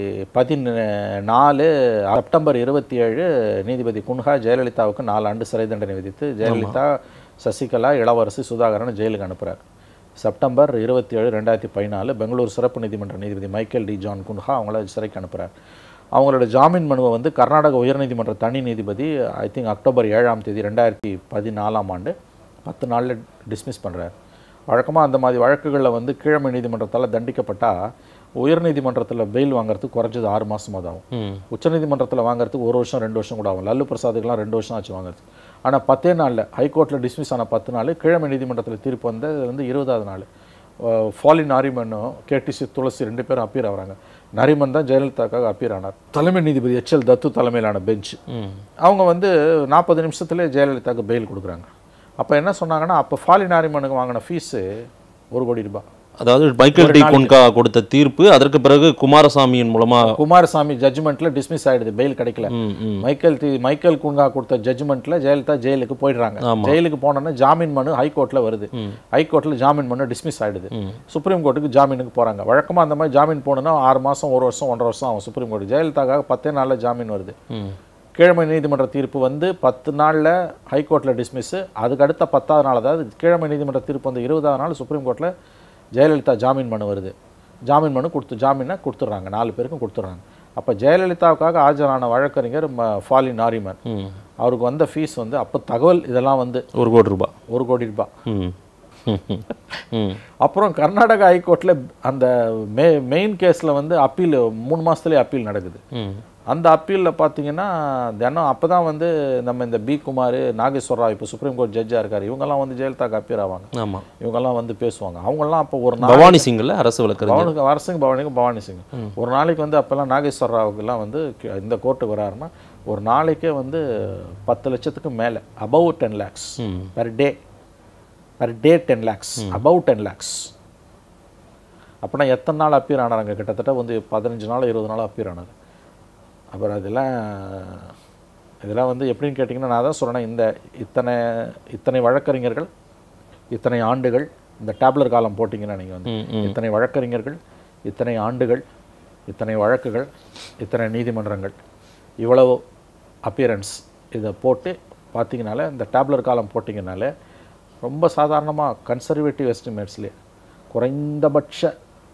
பதினாலு செப்டம்பர் இருபத்தி ஏழு நீதிபதி குன்ஹா ஜெயலலிதாவுக்கு நாலு ஆண்டு சிறை தண்டனை விதித்து ஜெயலலிதா சசிகலா இளவரசி சுதாகரன் ஜெயிலுக்கு அனுப்புறார் செப்டம்பர் இருபத்தி ஏழு ரெண்டாயிரத்தி பதினாலு பெங்களூர் சிறப்பு நீதிமன்ற நீதிபதி மைக்கேல் டி ஜான் குன்ஹா அவங்கள சிறைக்கு அனுப்புறார் அவங்களோட ஜாமீன் மனுவை வந்து கர்நாடக உயர்நீதிமன்ற தனி நீதிபதி ஐ திங்க் அக்டோபர் ஏழாம் தேதி ரெண்டாயிரத்தி பதினாலாம் ஆண்டு பத்து நாளில் டிஸ்மிஸ் பண்ணுறார் வழக்கமாக அந்த மாதிரி வழக்குகளில் வந்து கீழமை நீதிமன்றத்தால் தண்டிக்கப்பட்டா உயர்நீதிமன்றத்தில் பெயில் வாங்குறதுக்கு குறைஞ்சது ஆறு மாதம் ஆகும் ம் உச்சநீதிமன்றத்தில் வாங்குறதுக்கு ஒரு வருஷம் ரெண்டு வருஷம் கூட ஆகும் லல்லு பிரசாத்துக்குலாம் ரெண்டு வருஷம் ஆச்சு வாங்குறதுக்கு ஆனால் பத்தே நாளில் ஹைகோர்ட்டில் டிஸ்மிஸ் ஆன பத்து நாள் கீழமை நீதிமன்றத்தில் தீர்ப்பு வந்து அது வந்து இருபதாவது நாள் ஃபாலி நாரிமனும் கேடிசி துளசி ரெண்டு பேரும் அப்பீர் ஆகுறாங்க நரிமன் தான் ஜெயலலிதாக்காக அப்பீர் ஆனார் தலைமை நீதிபதி எச்எல் தத்து தலைமையிலான பெஞ்ச் ம் அவங்க வந்து நாற்பது நிமிஷத்துலேயே ஜெயலலிதாவுக்கு பெயில் கொடுக்குறாங்க அப்போ என்ன சொன்னாங்கன்னா அப்போ ஃபாலி நாரிமனுக்கு வாங்கின ஃபீஸு ஒரு கோடி ரூபாய் அதாவது மைக்கேல் டி குன்கா கொடுத்த தீர்ப்பு அதற்கு பிறகு குமாரசாமியின் மூலமா குமாரசாமி ஜட்ஜ்மெண்ட்டில் டிஸ்மிஸ் ஆயிடுது பெயில் கிடைக்கல ம் ம் மைக்கேல் தி மைக்கேல் குன்கா கொடுத்த ஜட்ஜ்மெண்ட்ல ஜெயலலிதா ஜெயிலுக்கு போயிடுறாங்க ஜெயிலுக்கு போனோன்னே ஜாமீன் மனு ஹைகோர்ட்ல வருது ஹைகோர்ட்ல ஜாமீன் மனு டிஸ்மிஸ் ஆயிடுது சுப்ரீம் கோர்ட்டுக்கு ஜாமீனுக்கு போறாங்க வழக்கமா அந்த மாதிரி ஜாமீன் போகணுன்னா ஆறு மாசம் ஒரு வருஷம் ஒன்றரை வருஷம் ஆகும் சுப்ரீம் கோர்ட் ஜெயலலிதாக்காக பத்தே நாள்ல ஜாமீன் வருது ம் கீழமை நீதிமன்ற தீர்ப்பு வந்து பத்து நாள்ல ஹைகோர்ட்ல டிஸ்மிஸ் அதுக்கு அடுத்த பத்தாவது நாள் அதாவது கீழமை நீதிமன்ற தீர்ப்பு வந்து இருபதாவது நாள் சுப்ரீம் கோர்ட்ல ஜெயலலிதா ஜாமீன் மனு வருது ஜாமீன் மனு கொடுத்து ஜாமீனை கொடுத்துட்றாங்க நாலு பேருக்கும் கொடுத்துட்றாங்க அப்போ ஜெயலலிதாவுக்காக ஆஜரான வழக்கறிஞர் ம- ஃபாலி நாரிமன் ம் அவருக்கு வந்த ஃபீஸ் வந்து அப்போ தகவல் இதெல்லாம் வந்து ஒரு கோடி ரூபாய் ஒரு கோடி ரூபாய் ம் ம் ம் அப்புறம் கர்நாடகா ஹைகோர்ட்டில் அந்த மெ மெயின் கேஸில் வந்து அப்பீல் மூணு மாதத்துலேயே அப்பீல் நடக்குது ம் அந்த அப்பீலில் பார்த்தீங்கன்னா தினம் அப்போ தான் வந்து நம்ம இந்த பி குமார் நாகேஸ்வர ராவ் இப்போ சுப்ரீம் கோர்ட் ஜட்ஜாக இருக்கார் இவங்கெல்லாம் வந்து ஜெயலலிதாக்கு அப்பீர் ஆவாங்க ஆமா இவங்கெல்லாம் வந்து பேசுவாங்க அவங்கெல்லாம் அப்போ ஒரு நாள் பவானி சிங்கில் அரசு வழக்கறிஞர் பவனுக்கு அரசுங்க பவானிக்கும் பவானி சிங் ஒரு நாளைக்கு வந்து அப்போல்லாம் நாகேஸ்வர ராவுக்கெல்லாம் வந்து கி- இந்த கோர்ட்டுக்கு வராருன்னா ஒரு நாளைக்கே வந்து பத்து லட்சத்துக்கு மேலே above ten lakhs hmm per day per day ten lakhs above ten lakhs அப்படின்னா எத்தனை நாள் அப்பீர் ஆனாருங்க கிட்டத்தட்ட வந்து பதினஞ்சு நாள் இருபது நாள் அப்பீர் ஆனார் அப்புறம் அதெல்லாம் இதெல்லாம் வந்து எப்படின்னு கேட்டிங்கன்னா நான் தான் சொல்கிறேன் இந்த இத்தனை இத்தனை வழக்கறிஞர்கள் இத்தனை ஆண்டுகள் இந்த டேப்லர் காலம் போட்டிங்கன்னா நீங்கள் வந்து ம் ம் இத்தனை வழக்கறிஞர்கள் இத்தனை ஆண்டுகள் இத்தனை வழக்குகள் இத்தனை நீதிமன்றங்கள் இவ்வளவு அப்பியரன்ஸ் இதை போட்டு பார்த்தீங்கனாலே இந்த டேப்லர் காலம் போட்டிங்கனாலே ரொம்ப சாதாரணமாக கன்சர்வேட்டிவ் எஸ்டிமேட்ஸ்லேயே குறைந்தபட்ச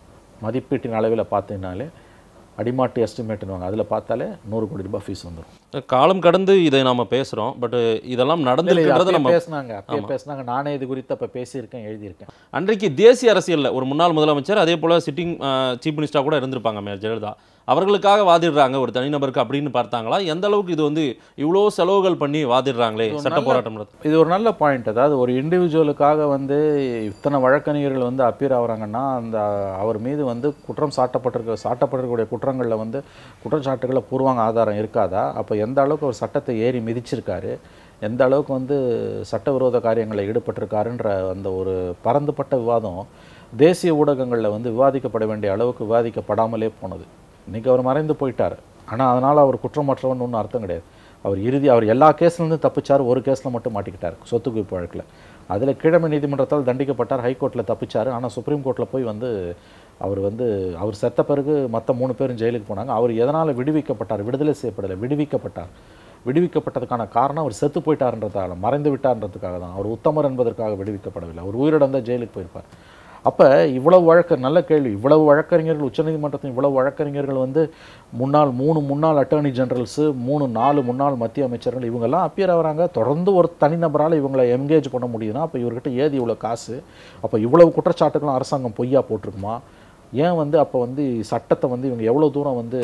மதிப்பீட்டின் அளவில் பார்த்தீங்கனாலே அடிமாட்டு எஸ்டிமேட்டுன்னு அதில் பார்த்தாலே நூறு கோடி ரூபாய் ஃபீஸ் வந்துடும் காலம் கடந்து இதை நாம பேசுறோம் பட் இதெல்லாம் இல்ல, இல்ல, நடந்திருக்கிறத அப்பயே நம்ம பேசுனாங்க அப்பயே பேசுனாங்க நானே இது குறித்து அப்ப பேசியிருக்கேன் எழுதியிருக்கேன் அன்றைக்கு தேசிய அரசியல்ல ஒரு முன்னாள் முதலமைச்சர் அதே போல சிட்டிங் சீஃப் மினிஸ்டராக கூட இருந்திருப்பாங்க மேயர் ஜெயலலிதா அவர்களுக்காக வாதிடுறாங்க ஒரு தனிநபருக்கு அப்படின்னு பார்த்தாங்களா எந்த அளவுக்கு இது வந்து இவ்வளோ செலவுகள் பண்ணி வாதிடுறாங்களே இது ஒரு சட்ட நல்ல- போராட்டம் நடத்த இது ஒரு நல்ல பாயிண்ட் அதாவது ஒரு இண்டிவிஜுவலுக்காக வந்து இத்தனை வழக்கறிஞர்கள் வந்து அப்பீர் ஆகுறாங்கன்னா அந்த அவர் மீது வந்து குற்றம் சாட்டப்பட்டிருக்க சாட்டப்பட்டிருக்கக்கூடிய குற்றங்களில் வந்து குற்றச்சாட்டுகளை பூர்வாங்க ஆதாரம் இருக்காதா அப்போ எந்த அளவுக்கு அவர் சட்டத்தை ஏறி மிதிச்சிருக்காரு எந்த அளவுக்கு வந்து சட்டவிரோத காரியங்களில் ஈடுபட்டிருக்காருன்ற அந்த ஒரு பரந்துபட்ட விவாதம் தேசிய ஊடகங்களில் வந்து விவாதிக்கப்பட வேண்டிய அளவுக்கு விவாதிக்கப்படாமலே போனது இன்னைக்கு அவர் மறைந்து போயிட்டார் ஆனால் அதனால் அவர் குற்றமற்றவன் ஒன்றும் அர்த்தம் கிடையாது அவர் இறுதி அவர் எல்லா கேஸ்லேருந்து தப்பிச்சார் ஒரு கேஸில் மட்டும் மாட்டிக்கிட்டார் சொத்து குவிப்பு வழக்கில் அதில் கீழமை நீதிமன்றத்தால் தண்டிக்கப்பட்டார் ஹைகோர்ட்டில் தப்பிச்சார் ஆனால் சுப்ரீம் கோர்ட்டில் போய் வந்து அவர் வந்து அவர் செத்த பிறகு மற்ற மூணு பேரும் ஜெயிலுக்கு போனாங்க அவர் எதனால் விடுவிக்கப்பட்டார் விடுதலை செய்யப்படலை விடுவிக்கப்பட்டார் விடுவிக்கப்பட்டதுக்கான காரணம் அவர் செத்து போயிட்டார்ன்றதால மறைந்து விட்டார்ன்றதுக்காக தான் அவர் உத்தமர் என்பதற்காக விடுவிக்கப்படவில்லை அவர் உயிரிழந்த ஜெயிலுக்கு போயிருப்பார் அப்போ இவ்வளவு வழக்கு நல்ல கேள்வி இவ்வளவு வழக்கறிஞர்கள் உச்சநீதிமன்றத்தின் இவ்வளவு வழக்கறிஞர்கள் வந்து முன்னாள் மூணு முன்னாள் அட்டர்னி ஜெனரல்ஸு மூணு நாலு முன்னாள் மத்திய அமைச்சர்கள் இவங்கெல்லாம் அப்பியர் ஆகிறாங்க தொடர்ந்து ஒரு தனிநபரால் இவங்களை என்கேஜ் பண்ண முடியுதுன்னா அப்போ இவர்கிட்ட ஏது இவ்வளோ காசு அப்போ இவ்வளவு குற்றச்சாட்டுகளும் அரசாங்கம் பொய்யா போட்டிருக்குமா ஏன் வந்து அப்போ வந்து சட்டத்தை வந்து இவங்க எவ்வளோ தூரம் வந்து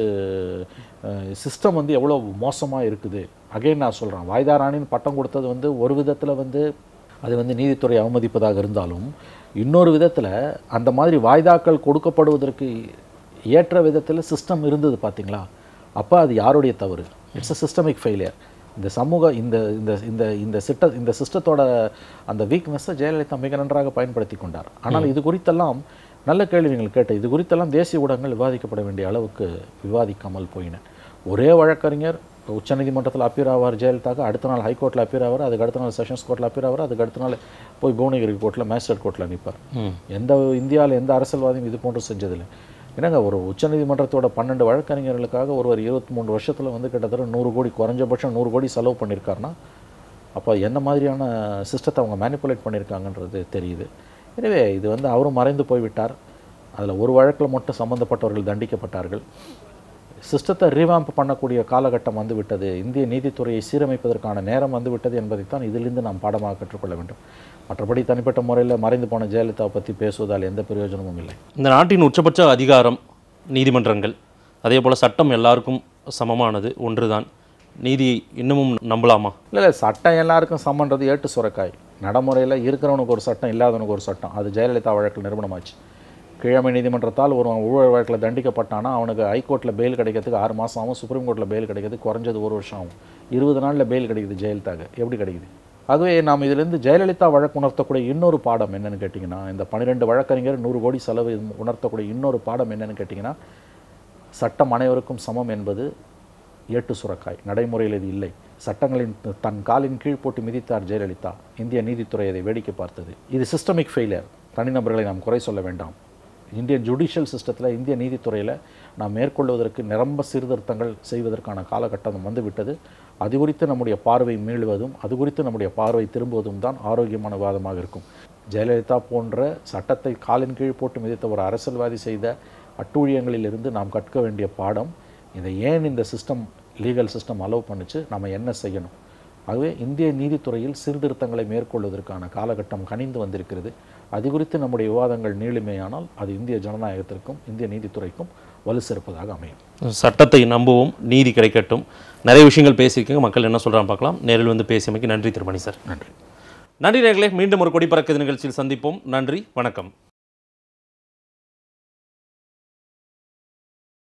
சிஸ்டம் வந்து எவ்வளோ மோசமாக இருக்குது அகைன் நான் சொல்கிறேன் வாய்தா ராணின்னு பட்டம் கொடுத்தது வந்து ஒரு விதத்தில் வந்து அது வந்து நீதித்துறை அவமதிப்பதாக இருந்தாலும் இன்னொரு விதத்தில் அந்த மாதிரி வாய்தாக்கள் கொடுக்கப்படுவதற்கு ஏற்ற விதத்தில் சிஸ்டம் இருந்தது பார்த்தீங்களா அப்போ அது யாருடைய தவறு இட்ஸ் அ சிஸ்டமிக் ஃபெயிலியர் இந்த சமூக இந்த இந்த இந்த இந்த சிட்ட இந்த சிஸ்டத்தோட அந்த வீக்னஸை ஜெயலலிதா மிக நன்றாக பயன்படுத்தி கொண்டார் ஆனால் இது குறித்தெல்லாம் நல்ல கேள்வி நீங்கள் கேட்ட இது குறித்தெல்லாம் தேசிய ஊடகங்கள் விவாதிக்கப்பட வேண்டிய அளவுக்கு விவாதிக்காமல் போயின ஒரே வழக்கறிஞர் உச்சநீதிமன்றத்தில் அப்பீர் ஆவார் ஜெயலலிதாக்கு அடுத்த நாள் ஹைகோர்ட்டில் அப்பீர் ஆவார் அதுக்கு அடுத்த நாள் செஷன்ஸ் கோர்ட்டில் அப்பீர் ஆவார் அதுக்கு அடுத்த நாள் போய் புவனகிரி கோர்ட்டில் மேஜிஸ்ட்ரேட் கோர்ட்டில் நிற்பார் எந்த இந்தியாவில் எந்த அரசியல்வாதியும் இது போன்று செஞ்சதில்லை என்னங்க ஒரு உச்சநீதிமன்றத்தோட பன்னெண்டு வழக்கறிஞர்களுக்காக ஒருவர் இருபத்தி மூணு வருஷத்தில் வந்து கிட்டத்தட்ட நூறு கோடி குறைஞ்சபட்சம் நூறு கோடி செலவு பண்ணியிருக்காருன்னா அப்போ என்ன மாதிரியான சிஸ்டத்தை அவங்க மேனிப்புலேட் பண்ணியிருக்காங்கன்றது தெரியுது எனவே இது வந்து அவரும் மறைந்து போய்விட்டார் அதில் ஒரு வழக்கில் மட்டும் சம்பந்தப்பட்டவர்கள் தண்டிக்கப்பட்டார்கள் சிஸ்டத்தை ரீவாம்ப் பண்ணக்கூடிய காலகட்டம் வந்து விட்டது இந்திய நீதித்துறையை சீரமைப்பதற்கான நேரம் வந்து விட்டது என்பதைத்தான் இதிலிருந்து நாம் பாடமாக கற்றுக்கொள்ள வேண்டும் மற்றபடி தனிப்பட்ட முறையில் மறைந்து போன ஜெயலலிதாவை பற்றி பேசுவதால் எந்த பிரயோஜனமும் இல்லை இந்த நாட்டின் உச்சபட்ச அதிகாரம் நீதிமன்றங்கள் அதே போல் சட்டம் எல்லாருக்கும் சமமானது ஒன்றுதான் நீதியை இன்னமும் நம்பலாமா இல்லை இல்லை சட்டம் எல்லாருக்கும் சமன்றது ஏட்டு சுரக்காய் நடைமுறையில் இருக்கிறவனுக்கு ஒரு சட்டம் இல்லாதவனுக்கு ஒரு சட்டம் அது ஜெயலலிதா வழக்கில் நிறுவனமாச்சு கீழமை நீதிமன்றத்தால் ஒரு ஊழல் வழக்கில் தண்டிக்கப்பட்டானா அவனுக்கு ஹைகோர்ட்டில் பெயில் கிடைக்கிறதுக்கு ஆறு மாதம் ஆகும் சுப்ரீம் கோர்ட்டில் பெயில் கிடைக்கிறதுக்கு குறைஞ்சது ஒரு வருஷம் ஆகும் இருபது நாளில் பெயில் கிடைக்குது ஜெயலலிதாக்கு எப்படி கிடைக்குது அதுவே நாம் இதிலிருந்து ஜெயலலிதா வழக்கு உணர்த்தக்கூடிய இன்னொரு பாடம் என்னன்னு கேட்டிங்கன்னா இந்த பன்னிரெண்டு வழக்கறிஞர் நூறு கோடி செலவு உணர்த்தக்கூடிய இன்னொரு பாடம் என்னன்னு கேட்டிங்கன்னா சட்டம் அனைவருக்கும் சமம் என்பது ஏட்டு சுரக்காய் நடைமுறையில் இது இல்லை சட்டங்களின் தன் காலின் கீழ் போட்டு மிதித்தார் ஜெயலலிதா இந்திய நீதித்துறை அதை வேடிக்கை பார்த்தது இது சிஸ்டமிக் ஃபெயிலியர் தனிநபர்களை நாம் குறை சொல்ல வேண்டாம் இந்தியன் ஜுடிஷியல் சிஸ்டத்தில் இந்திய நீதித்துறையில் நாம் மேற்கொள்வதற்கு நிரம்ப சீர்திருத்தங்கள் செய்வதற்கான காலகட்டம் வந்துவிட்டது அது குறித்து நம்முடைய பார்வை மீளுவதும் அது குறித்து நம்முடைய பார்வை திரும்புவதும் தான் ஆரோக்கியமான வாதமாக இருக்கும் ஜெயலலிதா போன்ற சட்டத்தை காலின் கீழ் போட்டு மிதித்த ஒரு அரசியல்வாதி செய்த அட்டூழியங்களிலிருந்து நாம் கற்க வேண்டிய பாடம் இதை ஏன் இந்த சிஸ்டம் லீகல் சிஸ்டம் அலோவ் பண்ணுச்சு நம்ம என்ன செய்யணும் ஆகவே இந்திய நீதித்துறையில் சீர்திருத்தங்களை மேற்கொள்வதற்கான காலகட்டம் கனிந்து வந்திருக்கிறது அது குறித்து நம்முடைய விவாதங்கள் நீளுமேயானால் அது இந்திய ஜனநாயகத்திற்கும் இந்திய நீதித்துறைக்கும் வலு சேர்ப்பதாக அமையும் சட்டத்தை நம்புவோம் நீதி கிடைக்கட்டும் நிறைய விஷயங்கள் பேசியிருக்கீங்க மக்கள் என்ன சொல்கிறாங்க பார்க்கலாம் நேரில் வந்து பேசியமைக்கு நன்றி திருமணி சார் நன்றி நன்றி நேர்களே மீண்டும் ஒரு கொடி பறக்குது நிகழ்ச்சியில் சந்திப்போம் நன்றி வணக்கம்